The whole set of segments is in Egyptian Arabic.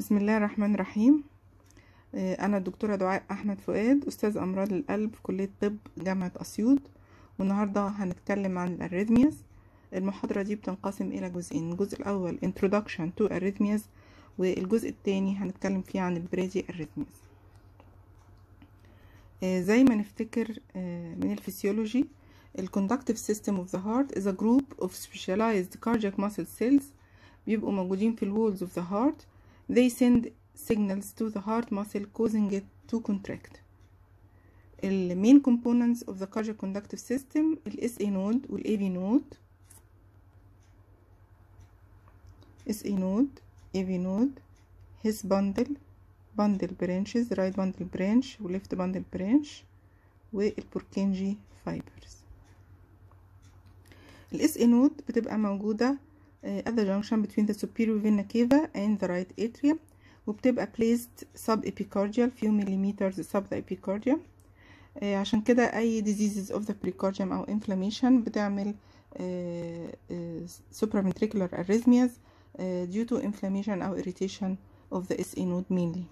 بسم الله الرحمن الرحيم آه، أنا الدكتورة دعاء أحمد فؤاد أستاذ أمراض القلب في كلية طب جامعة أسيوط والنهاردة هنتكلم عن الأريثمياز المحاضرة دي بتنقسم إلى جزئين الجزء الأول Introduction to Arrhythmias والجزء التاني هنتكلم فيه عن البريدي أريثمياز زي ما نفتكر آه، من الفسيولوجي ال conductive system of the heart is a group of specialized cardiac muscle cells بيبقوا موجودين في الوولز of the heart they send signals to the heart muscle causing it to contract ال main components of the cardiac conductive system ال SA node وال AV node SA node AV node his bundle bundle branches right bundle branch و left bundle branch والبوركنجي fibers ال SA node بتبقى موجودة at the junction between the superior vena cava and the right atrium وبتبقى placed subepicardial few millimeters sub the epicardium آه عشان كده أي diseases of the precardium أو inflammation بتعمل آه آه supraventricular arrhythmias due to inflammation أو irritation of the SA node mainly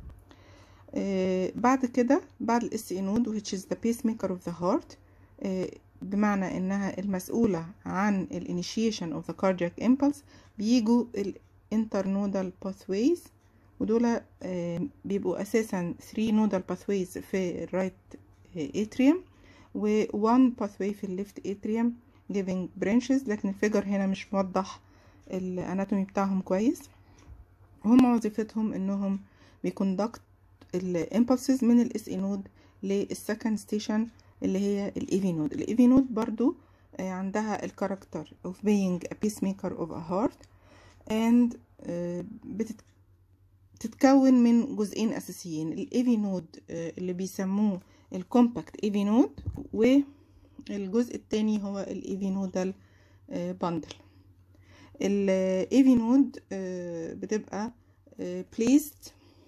بعد كده بعد ال SA node which is the pacemaker of the heart بمعنى انها المسؤولة عن ال initiation of the cardiac impulse بيجوا ال internodal pathways ودول بيبقوا اساسا 3 nodal pathways في right atrium و 1 pathway في ال left atrium giving branches لكن الفيجر هنا مش موضح الاناتومي بتاعهم كويس هم وظيفتهم انهم بيكوندكت الامبulses من الاس اي نود للسكند ستيشن اللي هي الايفي نود الايفي نود برضو عندها الكاركتر of being a pacemaker of a heart and بتتكون من جزئين اساسيين الايفي نود اللي بيسموه الكومباكت ايفي نود والجزء التاني هو الايفي نودال باندل الايفي نود بتبقى placed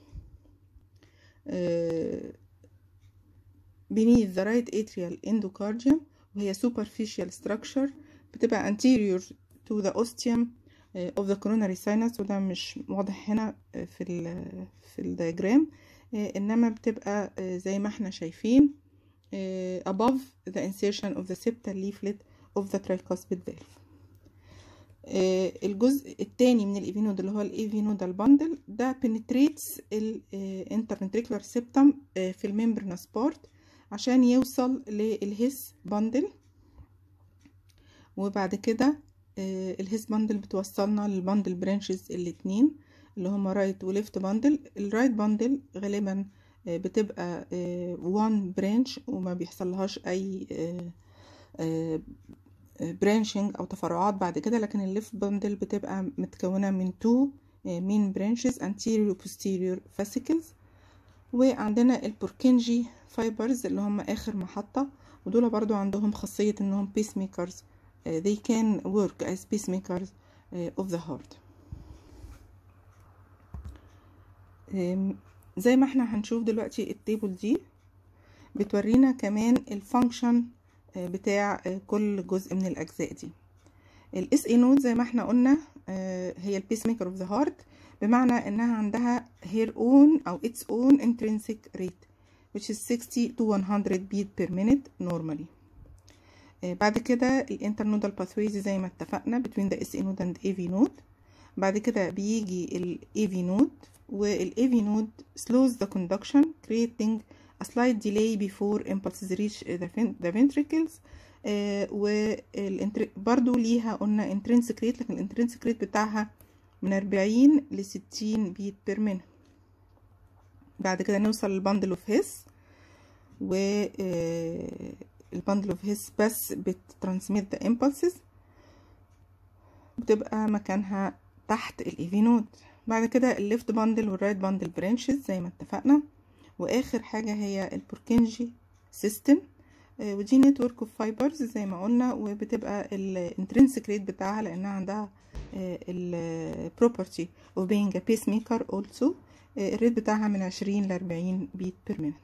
beneath the right atrial endocardium وهي superficial structure بتبقى anterior to the ostium of the coronary sinus وده مش واضح هنا في ال في الدياجرام انما بتبقى زي ما احنا شايفين above the insertion of the septal leaflet of the tricuspid valve الجزء الثاني من الايفينود اللي هو الايفينودال باندل ده penetrates الانترفنتريكولار septum في الممبرنس بارت عشان يوصل للهيس باندل وبعد كده الهيس باندل بتوصلنا للباندل برانشز الاتنين اللي هما رايت وليفت باندل الرايت باندل غالبا بتبقى وان برانش وما بيحصلهاش اي برانشنج او تفرعات بعد كده لكن الليفت باندل بتبقى متكونه من تو مين برانشز anterior و posterior fascicles وعندنا البوركنجي فايبرز اللي هم اخر محطة ودول برضو عندهم خاصية انهم pacemakers uh, they can work as pacemakers uh, of the heart um, زي ما احنا هنشوف دلوقتي التيبل دي بتورينا كمان الفانكشن uh, بتاع uh, كل جزء من الاجزاء دي الاس اي نود زي ما احنا قلنا uh, هي البيسميكر اوف ذا هارت بمعنى انها عندها her own او its own intrinsic rate which is 60 to 100 beat per minute normally آه بعد كده الانترنودال pathways زي ما اتفقنا between the SA node and AV node بعد كده بيجي ال AV node وال AV node slows the conduction creating a slight delay before impulses reach the, the ventricles آه وبرضو ليها قلنا intrinsic rate لكن الانترنسك rate بتاعها من 40 ل 60 بيت بير مينت بعد كده نوصل للبندل اوف هيس و البندل اوف هيس بس بتترانسميت ذا امبلسز بتبقى مكانها تحت الايفي نود بعد كده الليفت باندل والرايت باندل برانشز زي ما اتفقنا واخر حاجه هي البوركنجي سيستم ودي نتورك اوف فايبرز زي ما قلنا وبتبقى الانترنسك ريت بتاعها لانها عندها ال property of being a pacemaker also الريت بتاعها من عشرين لأربعين بيت بير مينت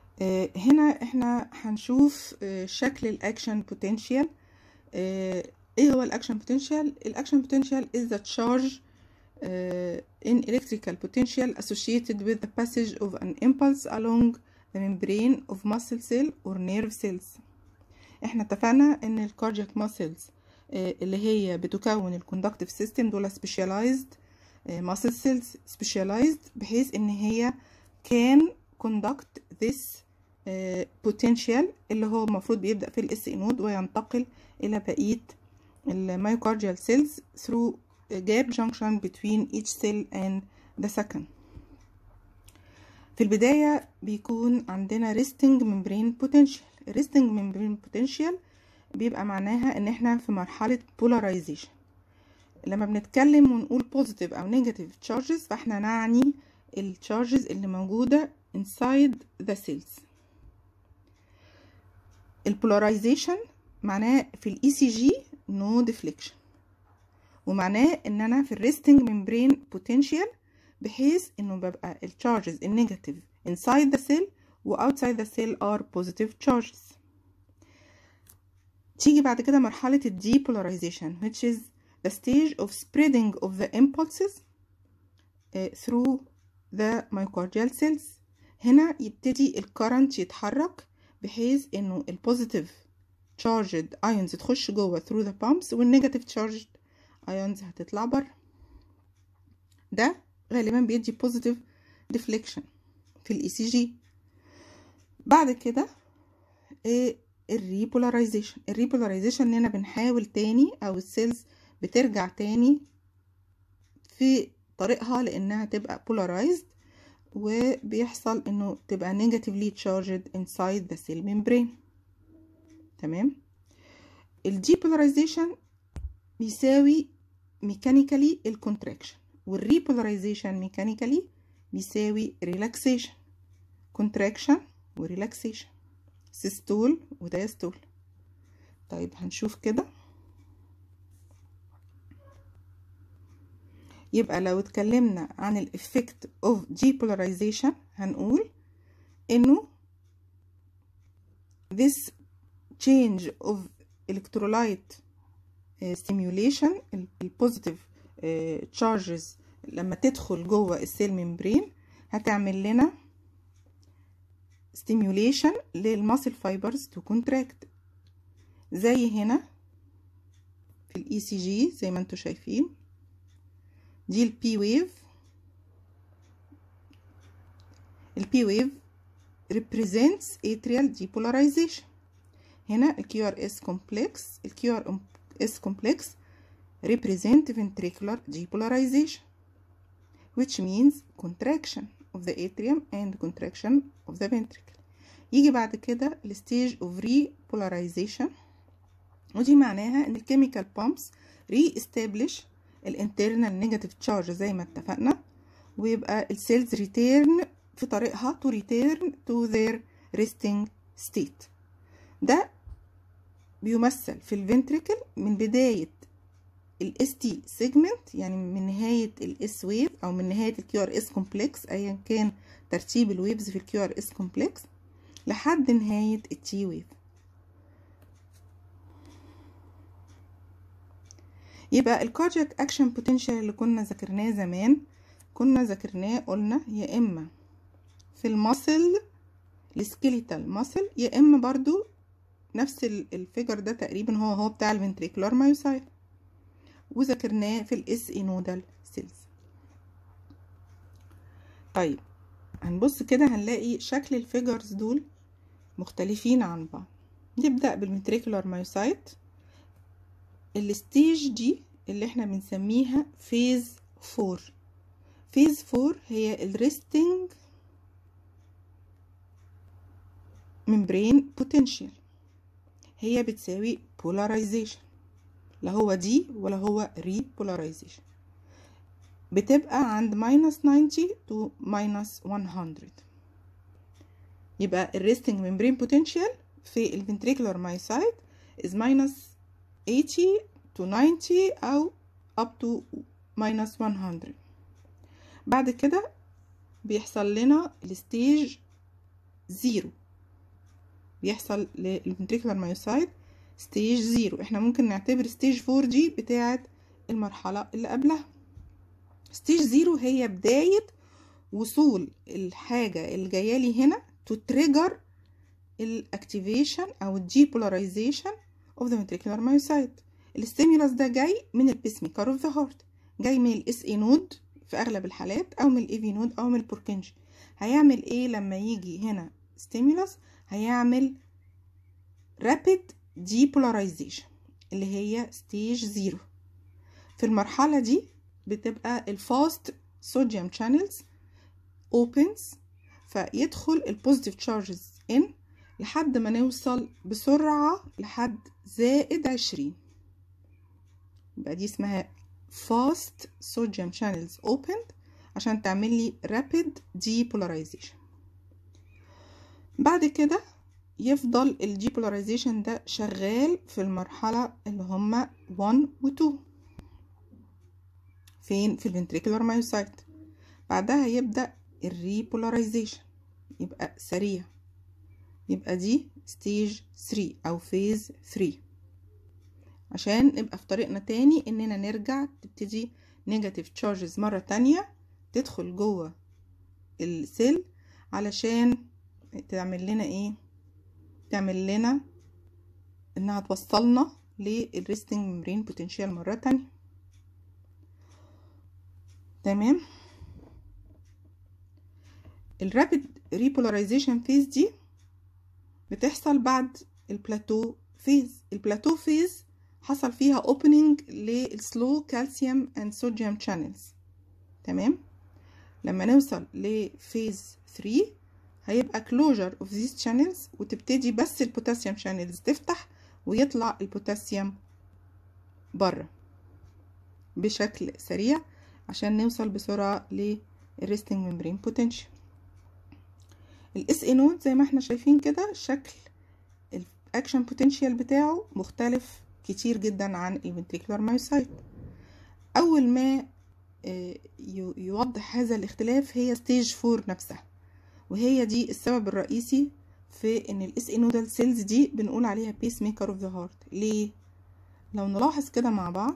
هنا احنا هنشوف شكل الاكشن بوتنشال ايه هو الاكشن potential الاكشن potential is the charge uh, in electrical potential associated with the passage of an impulse along the membrane of muscle cell or nerve cells احنا اتفقنا ان الكاردياك muscles uh, اللي هي بتكون الكوندكتيف سيستم دول specialized uh, muscle cells specialized بحيث ان هي can conduct this uh, potential اللي هو المفروض بيبدأ في الاس نود وينتقل الى بقية الميوكارديال cells through a gap junction between each cell and the second في البداية بيكون عندنا resting membrane potential resting membrane potential بيبقى معناها ان احنا في مرحلة polarization لما بنتكلم ونقول positive او negative charges فاحنا نعني التشارجز اللي موجودة inside the cells البولاريزيشن معناه في الاي سي جي نو ديفليكشن ومعناه ان انا في الريستنج ممبرين بوتنشال بحيث انه ببقى التشارجز النيجاتيف inside the cell و outside the cell are positive charges تيجي بعد كده مرحلة ال depolarization which is the stage of spreading of the impulses uh, through the myocardial cells هنا يبتدي الكرنت يتحرك بحيث انه البوزيتيف charged ions تخش جوه through the pumps والنيجاتيف charged ions هتطلع بره ده غالبا بيدي positive deflection في الاي سي جي بعد كده ايه الريبولاريزيشن الريبولاريزيشن هنا بنحاول تاني او السيلز بترجع تاني في طريقها لانها تبقى polarized وبيحصل انه تبقى negatively charged inside the cell membrane تمام الديبولاريزيشن بيساوي ميكانيكالي الكونتراكشن والريبولاريزيشن ميكانيكالي بيساوي ريلاكسيشن كونتراكشن وريلاكسيشن سيستول ودايستول طيب هنشوف كده يبقى لو اتكلمنا عن الافكت اوف depolarization هنقول انه this change of electrolyte uh, stimulation البوزيتيف uh, charges لما تدخل جوه السيل ممبرين هتعمل لنا stimulation للماسل فايبرز to contract زي هنا في الاي سي جي زي ما انتم شايفين دي البي ويف البي ويف represents atrial depolarization هنا ال QRS complex ال QRS complex represent ventricular depolarization which means contraction of the atrium and contraction of the ventricle يجي بعد كده ال stage of repolarization ودي معناها ان الكيميكال بامبس re-establish الانترنال نيجاتيف تشارج زي ما اتفقنا ويبقى السيلز ريتيرن في طريقها تو ريتيرن تو ذير ريستنج ستيت ده بيمثل في الفنتريكل من بداية الاس تي سيجمنت يعني من نهاية الاس ويف او من نهاية الكيو ار اس كومبلكس ايا كان ترتيب الويفز في الكيو ار اس كومبلكس لحد نهاية التي ويف يبقى الكاردياك اكشن بوتنشال اللي كنا ذاكرناه زمان كنا ذاكرناه قلنا يا اما في الماسل السكيليتال ماسل يا اما برضو نفس الفيجر ده تقريبا هو هو بتاع الفنتريكولار مايوسايل وذاكرناه في الاس انودال سيلز طيب هنبص كده هنلاقي شكل الفيجرز دول مختلفين عن بعض نبدأ بالفنتريكولار مايوسايت الستيج دي اللي احنا بنسميها فيز فور فيز فور هي الريستنج ممبرين بوتنشال هي بتساوي polarization لا هو دي ولا هو repolarization بتبقى عند minus 90 to minus 100 يبقى الريستنج ممبرين بوتنشال في الفنتريكولار مايسايت is minus 80 to 90 أو up to minus 100 بعد كده بيحصل لنا الستيج زيرو بيحصل للفنتريكولار مايوسايت ستيج زيرو احنا ممكن نعتبر ستيج فور دي بتاعة المرحلة اللي قبلها ستيج زيرو هي بداية وصول الحاجة اللي جاية لي هنا to trigger الاكتيفيشن او الديبولاريزيشن of the ventricular myocyte الستيمولس ده جاي من البيس ميكر اوف ذا هارت جاي من الاس اي نود في اغلب الحالات او من الاي في نود او من البوركنج هيعمل ايه لما يجي هنا ستيمولس هيعمل rapid depolarization اللي هي ستيج زيرو في المرحلة دي بتبقى الفاست صوديوم channels opens فيدخل البوزيتيف تشارجز ان لحد ما نوصل بسرعة لحد زائد عشرين يبقى دي اسمها fast sodium channels opened عشان تعمل لي rapid depolarization بعد كده يفضل الديبولاريزيشن ده شغال في المرحلة اللي هما 1 و 2 فين في الفنتريكولار مايوسايت بعدها يبدأ الريبولاريزيشن يبقى سريع يبقى دي ستيج 3 او فيز 3 عشان نبقى في طريقنا تاني اننا نرجع تبتدي نيجاتيف تشارجز مرة تانية تدخل جوه السيل علشان تعمل لنا ايه تعمل لنا انها توصلنا للريستنج ميمبرين بوتنشال مرة تانية تمام الرابid ريبولاريزيشن فيز دي بتحصل بعد البلاتو فيز البلاتو فيز حصل فيها opening للسلو كالسيوم اند صوديوم channels تمام لما نوصل لفيز 3 هيبقى closure of these channels وتبتدي بس البوتاسيوم channels تفتح ويطلع البوتاسيوم بره بشكل سريع عشان نوصل بسرعة للريستنج ممبرين بوتنشال الاس اي نود زي ما احنا شايفين كده شكل الاكشن بوتنشال بتاعه مختلف كتير جدا عن الفنتريكولار مايوسايت اول ما يوضح هذا الاختلاف هي ستيج فور نفسها وهي دي السبب الرئيسي في ان الاس اي نودال سيلز دي بنقول عليها بيس ميكر اوف ذا هارت ليه لو نلاحظ كده مع بعض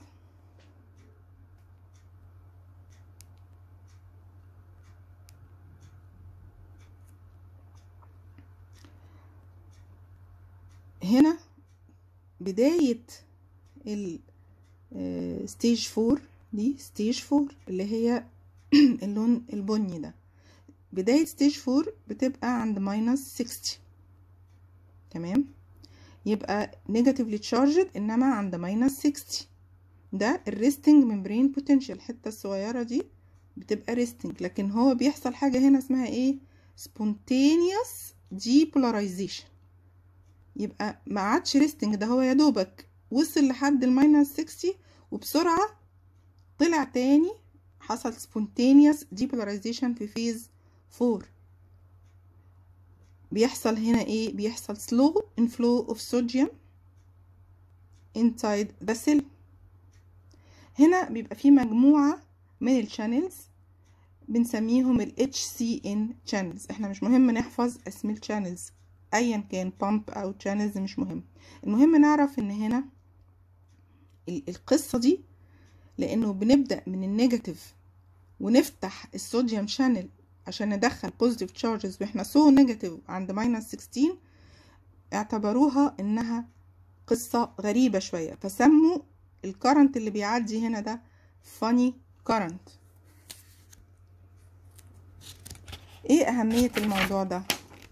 هنا بداية الستيج فور دي ستيج فور اللي هي اللون البني ده بداية ستيج فور بتبقى عند ماينس 60 تمام يبقى نيجاتيفلي تشارجد انما عند ماينس 60 ده الريستنج ممبرين بوتنشال الحته الصغيره دي بتبقى ريستنج لكن هو بيحصل حاجه هنا اسمها ايه spontaneous depolarization يبقى ما عادش ريستنج ده هو يا دوبك وصل لحد الماينس 60 وبسرعه طلع تاني حصل spontaneous depolarization في فيز 4 بيحصل هنا ايه بيحصل slow inflow of sodium inside the cell هنا بيبقى في مجموعة من الشانلز بنسميهم ال HCN channels احنا مش مهم نحفظ اسم الشانلز ايا كان pump او channels مش مهم المهم نعرف ان هنا القصة دي لانه بنبدأ من النيجاتيف ونفتح الصوديوم شانل عشان ندخل بوزيتيف تشارجز واحنا سو نيجاتيف عند ماينس 16 اعتبروها انها قصة غريبة شوية فسموا الكرنت اللي بيعدي هنا ده فاني كرنت ايه اهمية الموضوع ده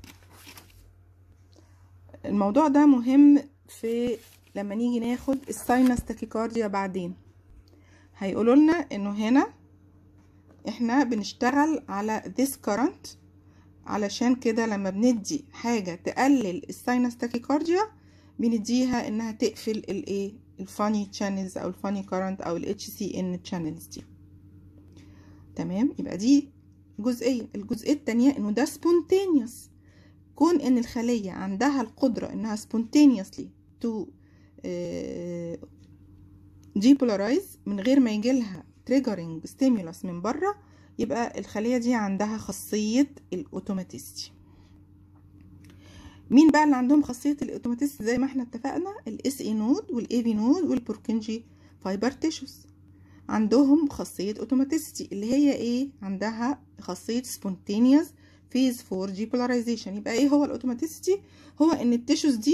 الموضوع ده مهم في لما نيجي ناخد الساينس تاكيكارديا بعدين هيقولوا لنا انه هنا احنا بنشتغل على this current علشان كده لما بندي حاجة تقلل الساينس تاكيكارديا بنديها انها تقفل الايه الفاني channels او الفاني current او ال HCN channels دي تمام يبقى دي جزئية الجزئية التانية انه ده spontaneous كون ان الخلية عندها القدرة انها spontaneously to uh, depolarize من غير ما يجيلها triggering stimulus من بره يبقى الخلية دي عندها خاصية الاوتوماتيستي مين بقى اللي عندهم خاصيه الاوتوماتيست زي ما احنا اتفقنا الاس اي نود والاي في نود والبوركنجي فايبر تيشوز عندهم خاصيه اوتوماتيستي اللي هي ايه عندها خاصيه سبونتينيوس فيز 4 depolarization يبقى ايه هو الاوتوماتيستي هو ان التيشوز دي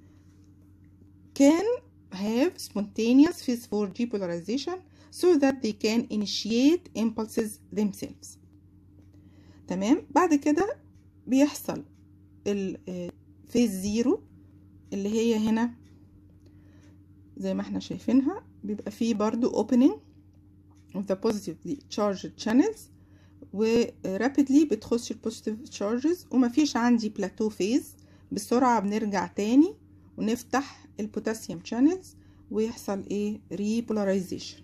can have spontaneous phase 4 depolarization so that they can initiate impulses themselves تمام بعد كده بيحصل الفيز زيرو اللي هي هنا زي ما احنا شايفينها بيبقى فيه برضو opening of the positively charged channels ورابيدلي بتخش البوزيتيف تشارجز ومفيش عندي بلاتو فيز بسرعة بنرجع تاني ونفتح البوتاسيوم شانلز ويحصل ايه ريبولاريزيشن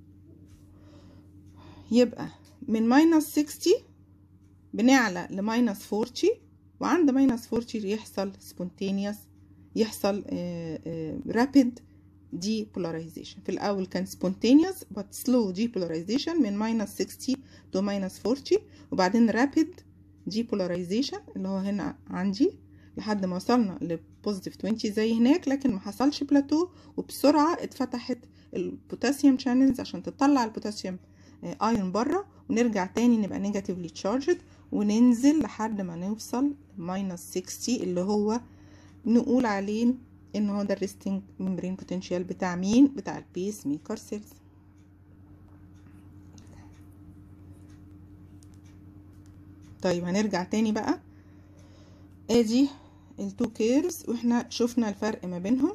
يبقى من ماينس 60 بنعلى لماينس 40 وعند ماينس 40 يحصل سبونتينيوس يحصل رابيد depolarization في الأول كان spontaneous but slow depolarization من minus 60 to minus 40 وبعدين rapid depolarization اللي هو هنا عندي لحد ما وصلنا لبوزيتيف 20 زي هناك لكن ما حصلش بلاتو وبسرعة اتفتحت البوتاسيوم شانلز عشان تطلع البوتاسيوم ايون بره ونرجع تاني نبقى نيجاتيفلي تشارجد وننزل لحد ما نوصل minus 60 اللي هو نقول عليه ان هو ده الريستنج ممبرين بوتنشال بتاع مين بتاع البيس ميكر سيلز طيب هنرجع تاني بقى ادي التو كيرز واحنا شفنا الفرق ما بينهم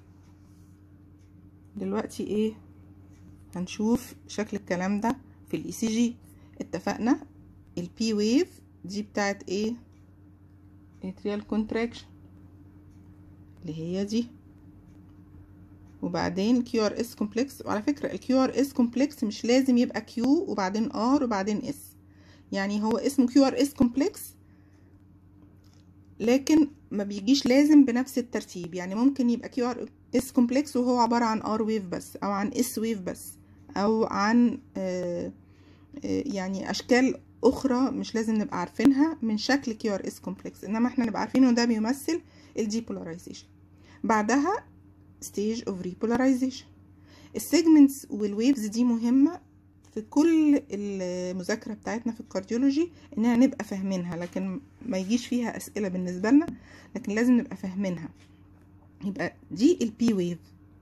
دلوقتي ايه هنشوف شكل الكلام ده في الاي سي جي اتفقنا البي ويف دي بتاعت ايه اتريال كونتراكشن اللي هي دي وبعدين كيو ار اس كومبلكس وعلى فكره الكيو ار اس كومبلكس مش لازم يبقى كيو وبعدين ار وبعدين اس يعني هو اسمه كيو ار اس كومبلكس لكن ما بيجيش لازم بنفس الترتيب يعني ممكن يبقى كيو ار اس كومبلكس وهو عباره عن ار ويف بس او عن اس ويف بس او عن آآ آآ يعني اشكال اخرى مش لازم نبقى عارفينها من شكل كيو ار اس كومبلكس انما احنا نبقى عارفين ان ده بيمثل الديبولاريزيشن بعدها stage of repolarization السيجمنتس والويفز دي مهمة في كل المذاكرة بتاعتنا في الكارديولوجي اننا نبقى فاهمينها لكن ما يجيش فيها اسئلة بالنسبة لنا لكن لازم نبقى فاهمينها يبقى دي البي ويف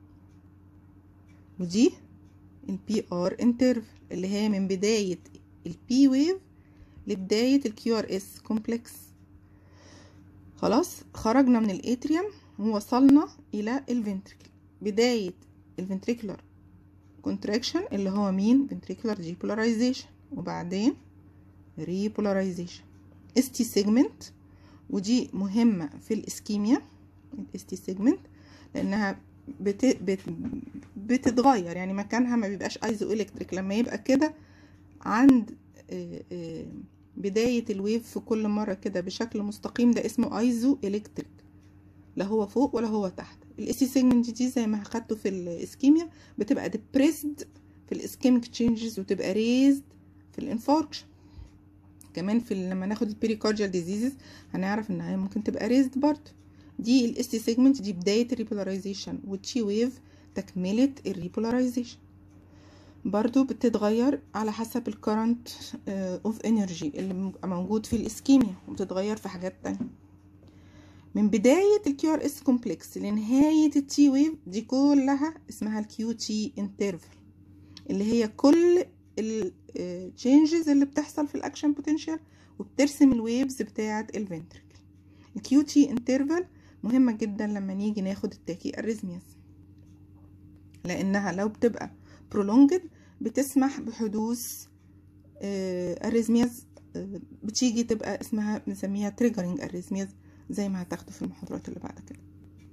ودي البي ار انترفل اللي هي من بداية البي ويف لبداية الكيو ار اس كومبلكس خلاص خرجنا من الاتريوم ووصلنا الى الفنتريكل بداية الفنتريكولار كونتراكشن اللي هو مين ventricular depolarization وبعدين repolarization ST segment ودي مهمة في الاسكيميا الاس segment لانها بت... بت... بتتغير يعني مكانها ما بيبقاش ايزو الكتريك لما يبقى كده عند بداية الويف في كل مرة كده بشكل مستقيم ده اسمه ايزو الكتريك لا هو فوق ولا هو تحت الاس سيجمنت دي زي ما اخدته في الاسكيميا بتبقى ديبريسد في الاسكيميك تشينجز وتبقى ريزد في الانفاركشن كمان في لما ناخد البيريكارديال ديزيزز هنعرف انها ممكن تبقى ريزد برضه دي الاس سيجمنت دي بدايه الريبولاريزيشن والتشي ويف تكمله الريبولاريزيشن برضو بتتغير على حسب الكرنت اوف انرجي اللي موجود في الاسكيميا وبتتغير في حاجات تانية من بداية الكيو ار اس كومبلكس لنهاية التي ويف دي كلها اسمها الكيو تي انترفال اللي هي كل التشينجز اللي بتحصل في الاكشن بوتنشال وبترسم الويفز بتاعة الفنتركل الكيو تي انترفال مهمة جدا لما نيجي ناخد التاكي اريزمياس لانها لو بتبقى prolonged بتسمح بحدوث اريزمياز بتيجي تبقى اسمها بنسميها تريجرنج اريزمياز زي ما هتاخدوا في المحاضرات اللي بعد كده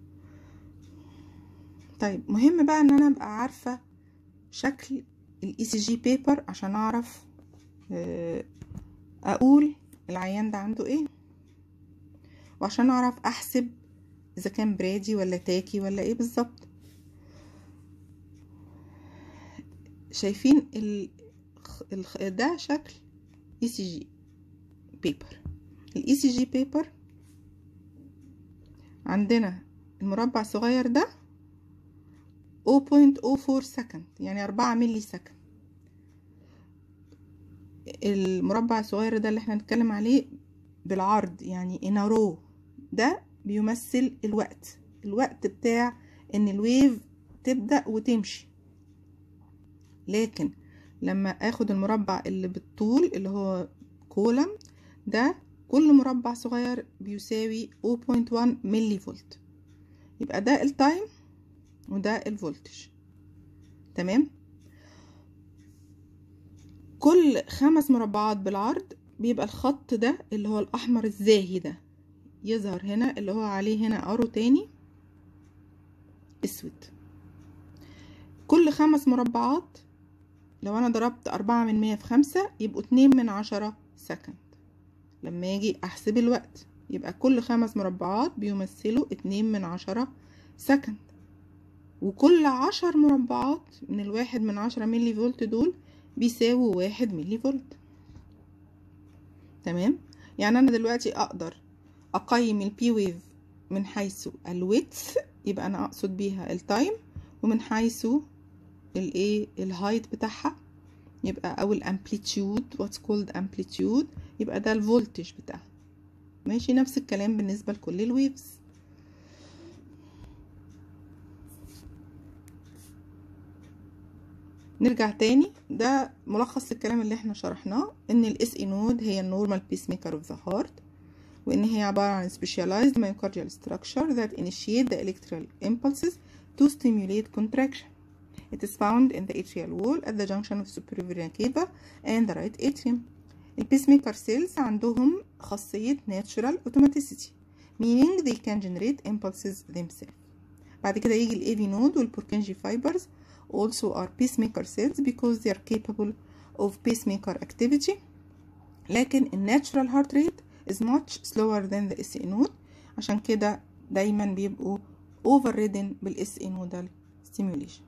طيب مهم بقى ان انا ابقى عارفه شكل الاي سي جي بيبر عشان اعرف اقول العيان ده عنده ايه وعشان اعرف احسب اذا كان برادي ولا تاكي ولا ايه بالظبط شايفين ال... ال... ده شكل اي سي جي بيبر الاي سي جي بيبر عندنا المربع الصغير ده 0.04 سكند يعني 4 ملي سكند المربع الصغير ده اللي احنا هنتكلم عليه بالعرض يعني in a row ده بيمثل الوقت الوقت بتاع ان الويف تبدأ وتمشي لكن لما اخد المربع اللي بالطول اللي هو كولم ده كل مربع صغير بيساوي 0.1 ملي فولت يبقى ده التايم وده الفولتج تمام كل خمس مربعات بالعرض بيبقى الخط ده اللي هو الاحمر الزاهي ده يظهر هنا اللي هو عليه هنا ارو تاني اسود كل خمس مربعات لو انا ضربت أربعة من مية في خمسة يبقوا اتنين من عشرة سكند لما اجي احسب الوقت يبقى كل خمس مربعات بيمثلوا اتنين من عشرة سكند وكل عشر مربعات من الواحد من عشرة ملي فولت دول بيساووا واحد ملي فولت تمام يعني انا دلوقتي اقدر اقيم البي ويف من حيث الويتس يبقى انا اقصد بيها التايم ومن حيث الايه الهايت بتاعها يبقى او الامبليتيود واتس كولد امبليتيود يبقى ده الفولتج بتاعها ماشي نفس الكلام بالنسبه لكل الويفز نرجع تاني ده ملخص الكلام اللي احنا شرحناه ان الاس اي نود هي النورمال بيس ميكر اوف ذا هارت وان هي عبارة عن specialized myocardial structure that initiate the electrical impulses to stimulate contraction. It is found in the atrial wall at the junction of superior vena cava and the right atrium. البيسميكر cells عندهم خاصية natural automaticity meaning they can generate impulses themselves. بعد كده يجي ال AV node وال Purkinje fibers also are pacemaker cells because they are capable of pacemaker activity لكن ال natural heart rate is much slower than the SE node عشان كده دايما بيبقوا overridden بال SE nodal stimulation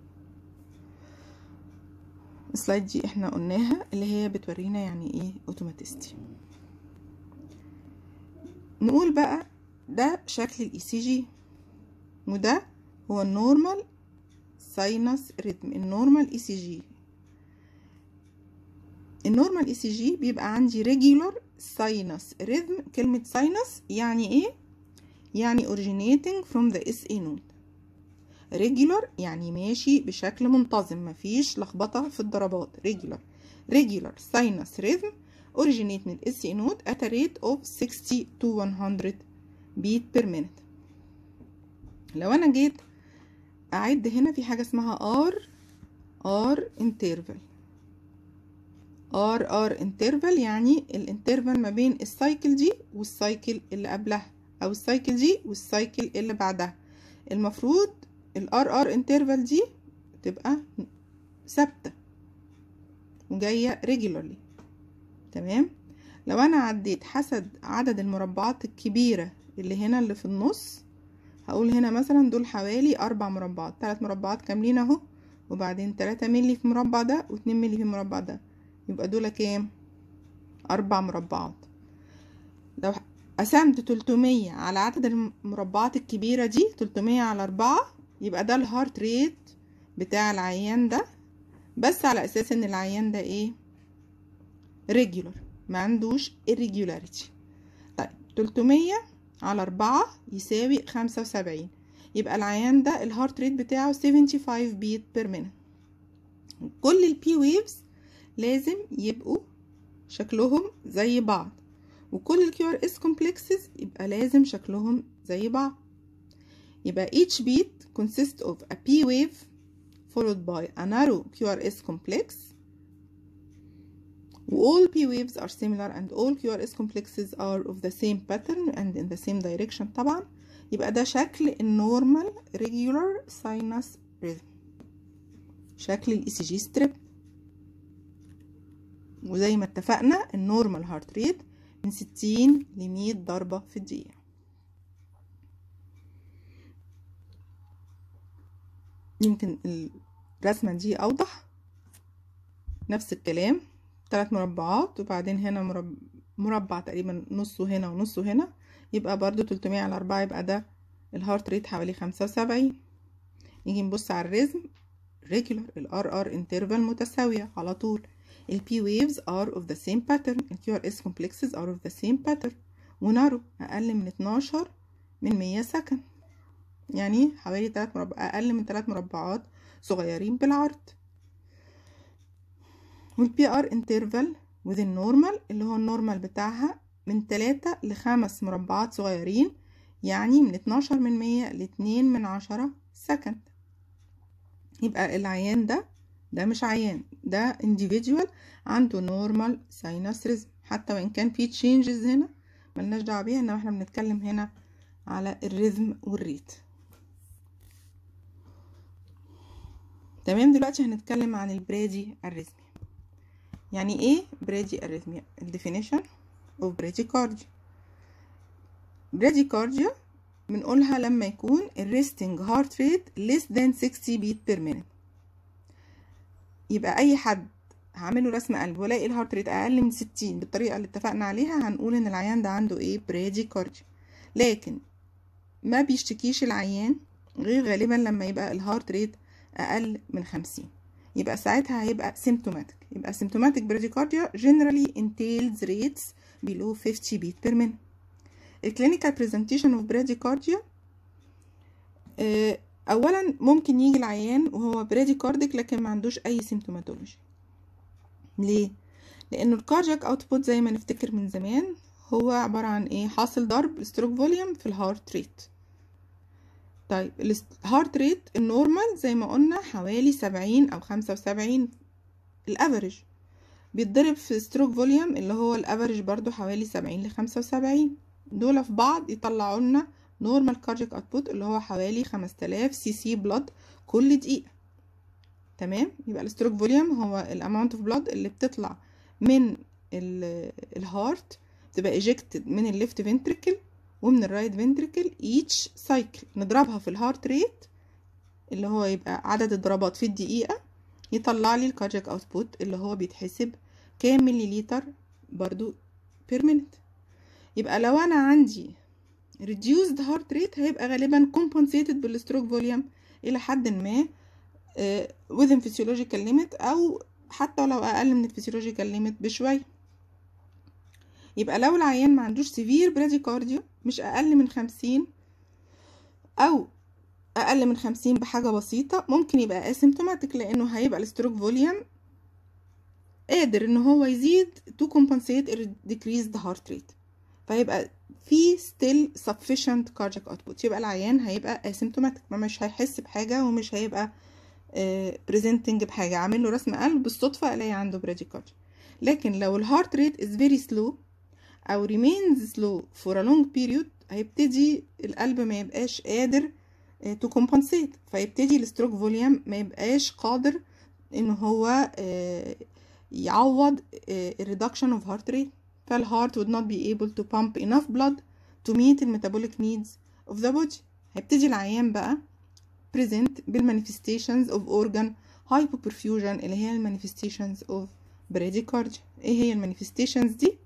السلايد دي احنا قلناها اللي هي بتورينا يعني ايه اوتوماتيستي نقول بقى ده شكل الاي سي جي وده هو النورمال ساينس ريتم النورمال اي سي جي النورمال اي سي جي بيبقى عندي ريجولار ساينس ريتم كلمة ساينس يعني ايه يعني originating from the SA node regular يعني ماشي بشكل منتظم مفيش لخبطة في الضربات regular regular sinus rhythm originate من ال SA node at a rate of 60 to 100 beat per minute لو انا جيت اعد هنا في حاجة اسمها R R interval R R interval يعني الانترفال ما بين السايكل دي والسايكل اللي قبلها او السايكل دي والسايكل اللي بعدها المفروض ال RR interval دي تبقى ثابتة وجاية regularly تمام لو انا عديت حسب عدد المربعات الكبيرة اللي هنا اللي في النص هقول هنا مثلا دول حوالي اربع مربعات ثلاث مربعات كاملين اهو وبعدين تلاتة ملي في المربع ده واتنين ملي في المربع ده يبقى دول كام اربع مربعات لو قسمت تلتمية على عدد المربعات الكبيرة دي تلتمية على اربعة يبقى ده الهارت ريت بتاع العيان ده بس على اساس ان العيان ده ايه ريجولار ما عندوش irregularity طيب تلتمية على أربعة يساوي خمسة وسبعين يبقى العيان ده الهارت ريت بتاعه 75 بيت بير مينت كل البي ويفز لازم يبقوا شكلهم زي بعض وكل الكيو ار اس كومبلكسز يبقى لازم شكلهم زي بعض يبقى each beat consists of a P wave followed by a narrow QRS complex all P waves are similar and all QRS complexes are of the same pattern and in the same direction طبعا يبقى ده شكل النورمال regular sinus rhythm شكل الاي سي جي ستريب وزي ما اتفقنا النورمال هارت ريت من 60 ل 100 ضربة في الدقيقة يمكن الرسمة دي أوضح نفس الكلام ثلاث مربعات وبعدين هنا مربع, مربع تقريبا نصه هنا ونصه هنا يبقى برضو 300 على 4 يبقى ده الهارت ريت حوالي خمسة وسبعين نيجي نبص على الريزم regular ال RR interval متساوية على طول ال P waves are of the same pattern ال QRS complexes are of the same pattern ونارو أقل من 12 من 100 سكند يعني حوالي 3 مربع أقل من 3 مربعات صغيرين بالعرض وال PR interval within normal اللي هو النورمال بتاعها من 3 ل 5 مربعات صغيرين يعني من 12 من 100 ل 2 من 10 سكند يبقى العيان ده ده مش عيان ده individual عنده normal sinus rhythm حتى وإن كان في changes هنا ملناش دعوة بيها إنما احنا بنتكلم هنا على الريزم والريت تمام دلوقتي هنتكلم عن البرادي الريزمي يعني ايه برادي الريزميا الديفينيشن اوف براديكارديا براديكارديا بنقولها لما يكون الريستنج هارت ريت less than 60 beat per minute يبقى اي حد هعمله رسم قلب والاقي الهارت ريت اقل من 60 بالطريقه اللي اتفقنا عليها هنقول ان العيان ده عنده ايه براديكارديا لكن ما بيشتكيش العيان غير غالبا لما يبقى الهارت ريت اقل من 50 يبقى ساعتها هيبقى symptomatic يبقى symptomatic bradycardia generally entails rates below 50 beat per minute الكلينيكال برزنتيشن اوف bradycardia اولا ممكن يجي العيان وهو براديكارديك لكن ما عندوش اي سيمتوماتولوجي ليه لانه الكاردياك اوتبوت زي ما نفتكر من زمان هو عباره عن ايه حاصل ضرب الستروك فوليوم في الهارت ريت طيب الهارت ريت النورمال زي ما قلنا حوالي سبعين او خمسة وسبعين الافريج بيتضرب في ستروك فوليوم اللي هو الافريج برضو حوالي سبعين لخمسة وسبعين دول في بعض يطلعوا لنا نورمال كاردياك اوتبوت اللي هو حوالي خمسة آلاف سي سي بلاد كل دقيقة تمام يبقى الستروك فوليوم هو الاماونت اوف بلاد اللي بتطلع من الهارت بتبقى ايجكتد من الليفت فنتريكل ومن الرايت فنتريكل each سايكل نضربها في الهارت ريت اللي هو يبقى عدد الضربات في الدقيقة يطلع لي الكاردياك اوتبوت اللي هو بيتحسب كام ملي لتر برضو بير مينت يبقى لو انا عندي reduced heart rate هيبقى غالبا compensated بالستروك فوليوم الى حد ما uh, within physiological limit او حتى لو اقل من الفسيولوجيكال ليميت بشويه يبقى لو العيان ما عندوش سيفير براديكارديا مش اقل من خمسين او اقل من خمسين بحاجه بسيطه ممكن يبقى اسيمتوماتيك لانه هيبقى الستروك فوليوم قادر ان هو يزيد to compensate a decreased heart rate فيبقى في still sufficient cardiac output يبقى العيان هيبقى asymptomatic ما مش هيحس بحاجة ومش هيبقى uh, presenting بحاجة عامل له رسم قلب بالصدفة الاقي عنده bradycardia لكن لو الهارت ريت is very slow او remains slow for a long period هيبتدي القلب ما يبقاش قادر uh, to compensate فيبتدي الستروك فوليوم ما يبقاش قادر ان هو uh, يعوض الريدكشن اوف هارت ريت فالهارت would not be able to pump enough blood to meet the metabolic needs of the body هيبتدي العيان بقى present بالmanifestations of organ hypoperfusion اللي هي المانيفستيشنز of bradycardia ايه هي المانيفستيشنز دي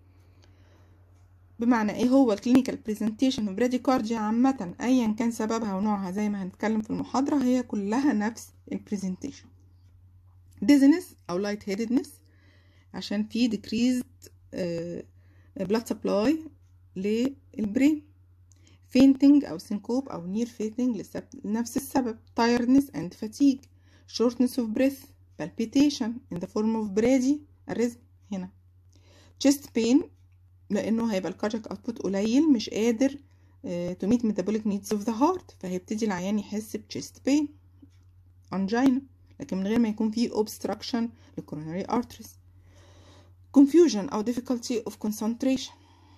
بمعنى ايه هو الكلينيكال بريزنتيشن اوف bradycardia عامة ايا كان سببها ونوعها زي ما هنتكلم في المحاضرة هي كلها نفس البريزنتيشن dizziness او light headedness عشان في decreased blood supply للبرين fainting أو syncope أو near fainting لنفس السبب tiredness and fatigue shortness of breath palpitation in the form of brady arrhythmia هنا chest pain لأنه هيبقى الكاردياك output قليل مش قادر to meet metabolic needs of the heart فهيبتدي العيان يحس ب chest pain angina لكن من غير ما يكون فيه obstruction للcoronary arteries confusion أو difficulty of concentration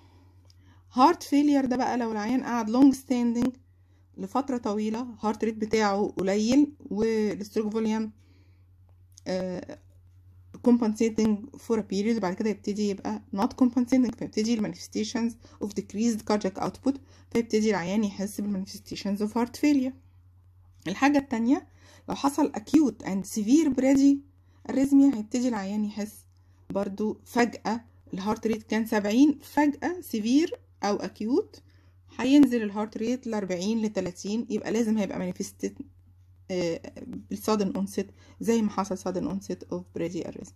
heart failure ده بقى لو العيان قعد long standing لفترة طويلة heart rate بتاعه قليل والستروك فوليوم uh, compensating for a period بعد كده يبتدي يبقى not compensating فيبتدي المانيفستيشنز of decreased cardiac output فيبتدي العيان يحس بالمانيفستيشنز of heart failure الحاجة التانية لو حصل acute and severe brady arrhythmia هيبتدي العيان يحس برضو فجأة الهارت ريت كان سبعين فجأة سيفير أو أكيوت هينزل الهارت ريت ل 40 ل 30 يبقى لازم هيبقى مانيفستد بالسادن اونست زي ما حصل سادن اونست اوف برادي اريزم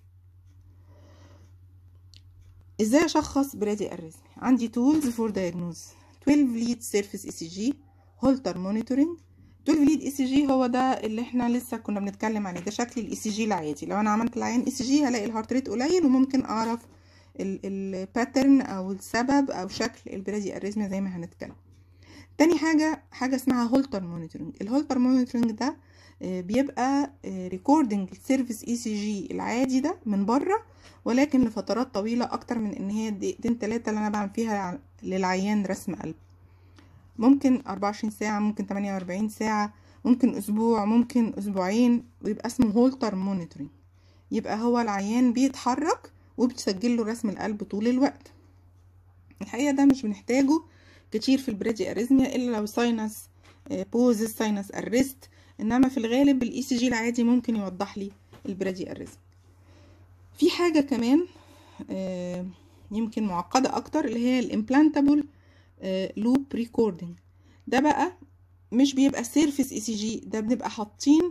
ازاي اشخص برادي اريزم عندي تولز فور دايجنوز 12 ليد سيرفيس اي سي جي هولتر مونيتورنج 12 ليد اي سي جي هو ده اللي احنا لسه كنا بنتكلم عليه ده شكل الاي سي جي العادي لو انا عملت العين اي سي جي هلاقي الهارت ريت قليل وممكن اعرف الباترن او السبب او شكل البرادي اريزميا زي ما هنتكلم تاني حاجة حاجة اسمها هولتر مونيتورنج الهولتر مونيتورنج ده بيبقى ريكوردنج السيرفيس اي سي جي العادي ده من بره ولكن لفترات طويلة اكتر من ان هي دقيقتين تلاتة اللي انا بعمل فيها للعيان رسم قلب ممكن 24 ساعة ممكن 48 ساعة ممكن اسبوع ممكن اسبوعين ويبقى اسمه هولتر مونيتورنج يبقى هو العيان بيتحرك وبتسجل له رسم القلب طول الوقت الحقيقة ده مش بنحتاجه كتير في البرادي اريزميا الا لو ساينس بوزس ساينس ارست انما في الغالب الاي سي جي العادي ممكن يوضح لي البرادي اريزم في حاجه كمان يمكن معقده اكتر اللي هي الامبلانتابل لوب ريكوردنج ده بقى مش بيبقى سيرفيس اي سي جي ده بنبقى حاطين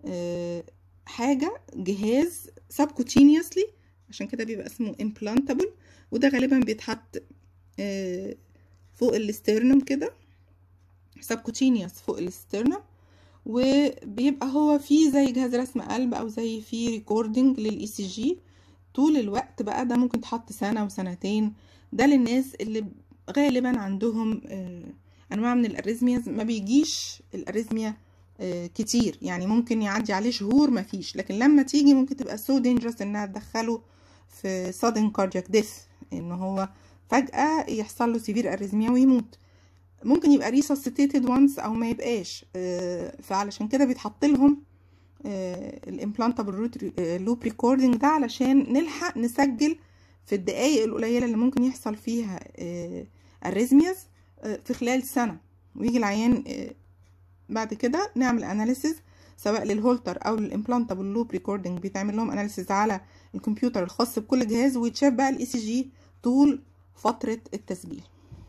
حاجه جهاز سبكوتينيوسلي عشان كده بيبقى اسمه امبلانتابل وده غالبا بيتحط فوق الاسترنم كده سبكوتينيوس فوق الاسترنم وبيبقى هو فيه زي جهاز رسم قلب او زي فيه ريكوردنج للاي سي جي طول الوقت بقى ده ممكن تحط سنه وسنتين ده للناس اللي غالبا عندهم انواع من الاريزمياز ما بيجيش الاريزميا كتير يعني ممكن يعدي عليه شهور ما فيش لكن لما تيجي ممكن تبقى سو دينجرس انها تدخله في sudden cardiac death ان هو فجأة يحصل له سيفير اريزميا ويموت ممكن يبقى ريسوسيتيتد وانس او ما يبقاش فعلشان كده بيتحط لهم الامبلانتابل لوب ريكوردنج ده علشان نلحق نسجل في الدقايق القليله اللي ممكن يحصل فيها اريزمياز في خلال سنه ويجي العيان بعد كده نعمل اناليسيز سواء للهولتر او للامبلانتابل لوب ريكوردنج بيتعمل لهم اناليسيز على الكمبيوتر الخاص بكل جهاز ويتشاف بقى الاي سي جي طول فتره التسجيل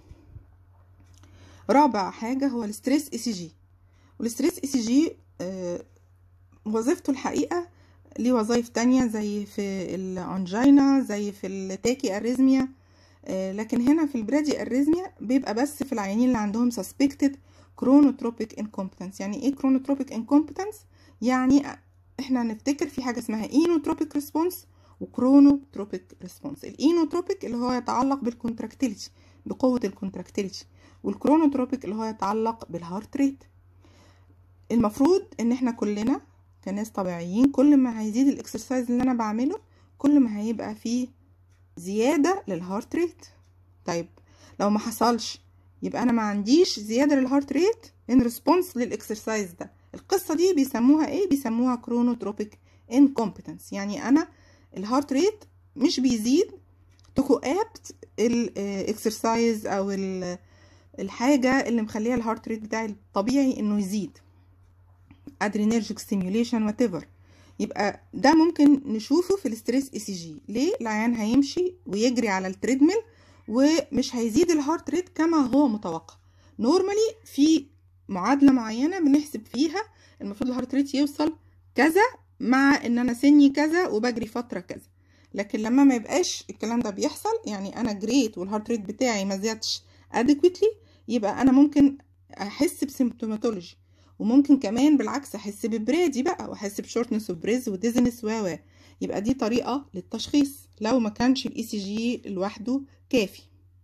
رابع حاجة هو الستريس اي سي جي والستريس اي سي جي وظيفته الحقيقة ليه وظائف تانية زي في الانجينا زي في التاكي اريزميا لكن هنا في البرادي اريزميا بيبقى بس في العيانين اللي عندهم suspected chronotropic incompetence يعني ايه chronotropic incompetence يعني احنا هنفتكر في حاجة اسمها inotropic response وكرونوتروبيك ريسبونس الاينوتروبيك اللي هو يتعلق بالكونتراكتيليتي بقوة الكونتراكتيليتي والكرونوتروبيك اللي هو يتعلق بالهارت ريت المفروض ان احنا كلنا كناس طبيعيين كل ما هيزيد الاكسرسايز اللي انا بعمله كل ما هيبقى فيه زيادة للهارت ريت طيب لو ما حصلش يبقى انا ما عنديش زيادة للهارت ريت ان ريسبونس للاكسرسايز ده القصة دي بيسموها ايه بيسموها كرونوتروبيك انكومبتنس يعني انا الهارت ريت مش بيزيد تو ابت الاكسرسايز او الحاجة اللي مخليها الهارت ريت بتاعي الطبيعي انه يزيد ادرينرجيك ستيميوليشن وات ايفر يبقى ده ممكن نشوفه في الاستريس اي سي جي ليه العيان هيمشي ويجري على التريدميل ومش هيزيد الهارت ريت كما هو متوقع نورمالي في معادله معينه بنحسب فيها المفروض الهارت ريت يوصل كذا مع ان انا سني كذا وبجري فتره كذا لكن لما ما يبقاش الكلام ده بيحصل يعني انا جريت والهارت ريت بتاعي ما زادش adequately يبقى انا ممكن احس بسيمتوماتولوجي وممكن كمان بالعكس احس ببرادي بقى واحس بشورتنس اوف بريز وديزنس و يبقى دي طريقه للتشخيص لو ما كانش الاي سي جي لوحده كافي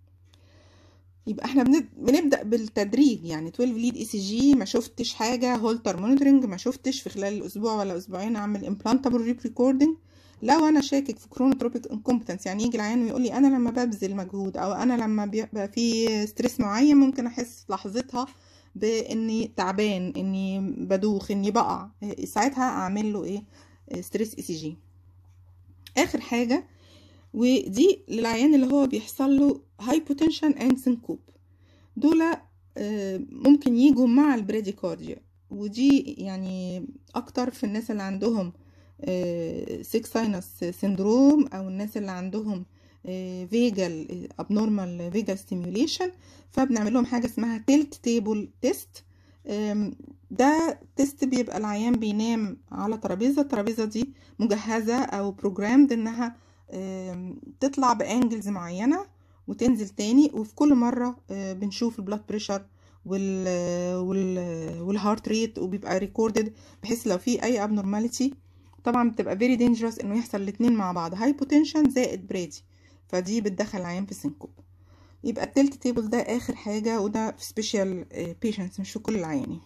يبقى احنا بنبدا بالتدريج يعني 12 ليد اي سي جي ما شفتش حاجه هولتر مونيتورنج ما شفتش في خلال الاسبوع ولا اسبوعين اعمل امبلانتابل ريب ريكوردنج لو انا شاكك في كرونوتروبيك انكومبتنس يعني يجي العيان ويقول لي انا لما ببذل مجهود او انا لما بيبقى في ستريس معين ممكن احس لحظتها باني تعبان اني بدوخ اني بقع ساعتها اعمل له ايه ستريس اي سي جي اخر حاجه ودي للعيان اللي هو بيحصل له هايبوتنشن اند سنكوب دول ممكن يجوا مع البراديكارديا ودي يعني اكتر في الناس اللي عندهم سيك ساينس سيندروم او الناس اللي عندهم فيجال ابنورمال فيجال ستيميوليشن فبنعمل لهم حاجه اسمها تيلت تيبل تيست ده تيست بيبقى العيان بينام على ترابيزه الترابيزه دي مجهزه او بروجرامد انها تطلع بانجلز معينه وتنزل تاني وفي كل مره بنشوف البلاد بريشر وال وال والهارت ريت وبيبقى ريكوردد بحيث لو في اي ابنورماليتي طبعا بتبقى فيري دينجرس انه يحصل الاتنين مع بعض هايبوتنشن زائد برادي فدي بتدخل العيان في سنكوب يبقى التلت تيبل ده اخر حاجه وده في سبيشال بيشنتس مش في كل العيانين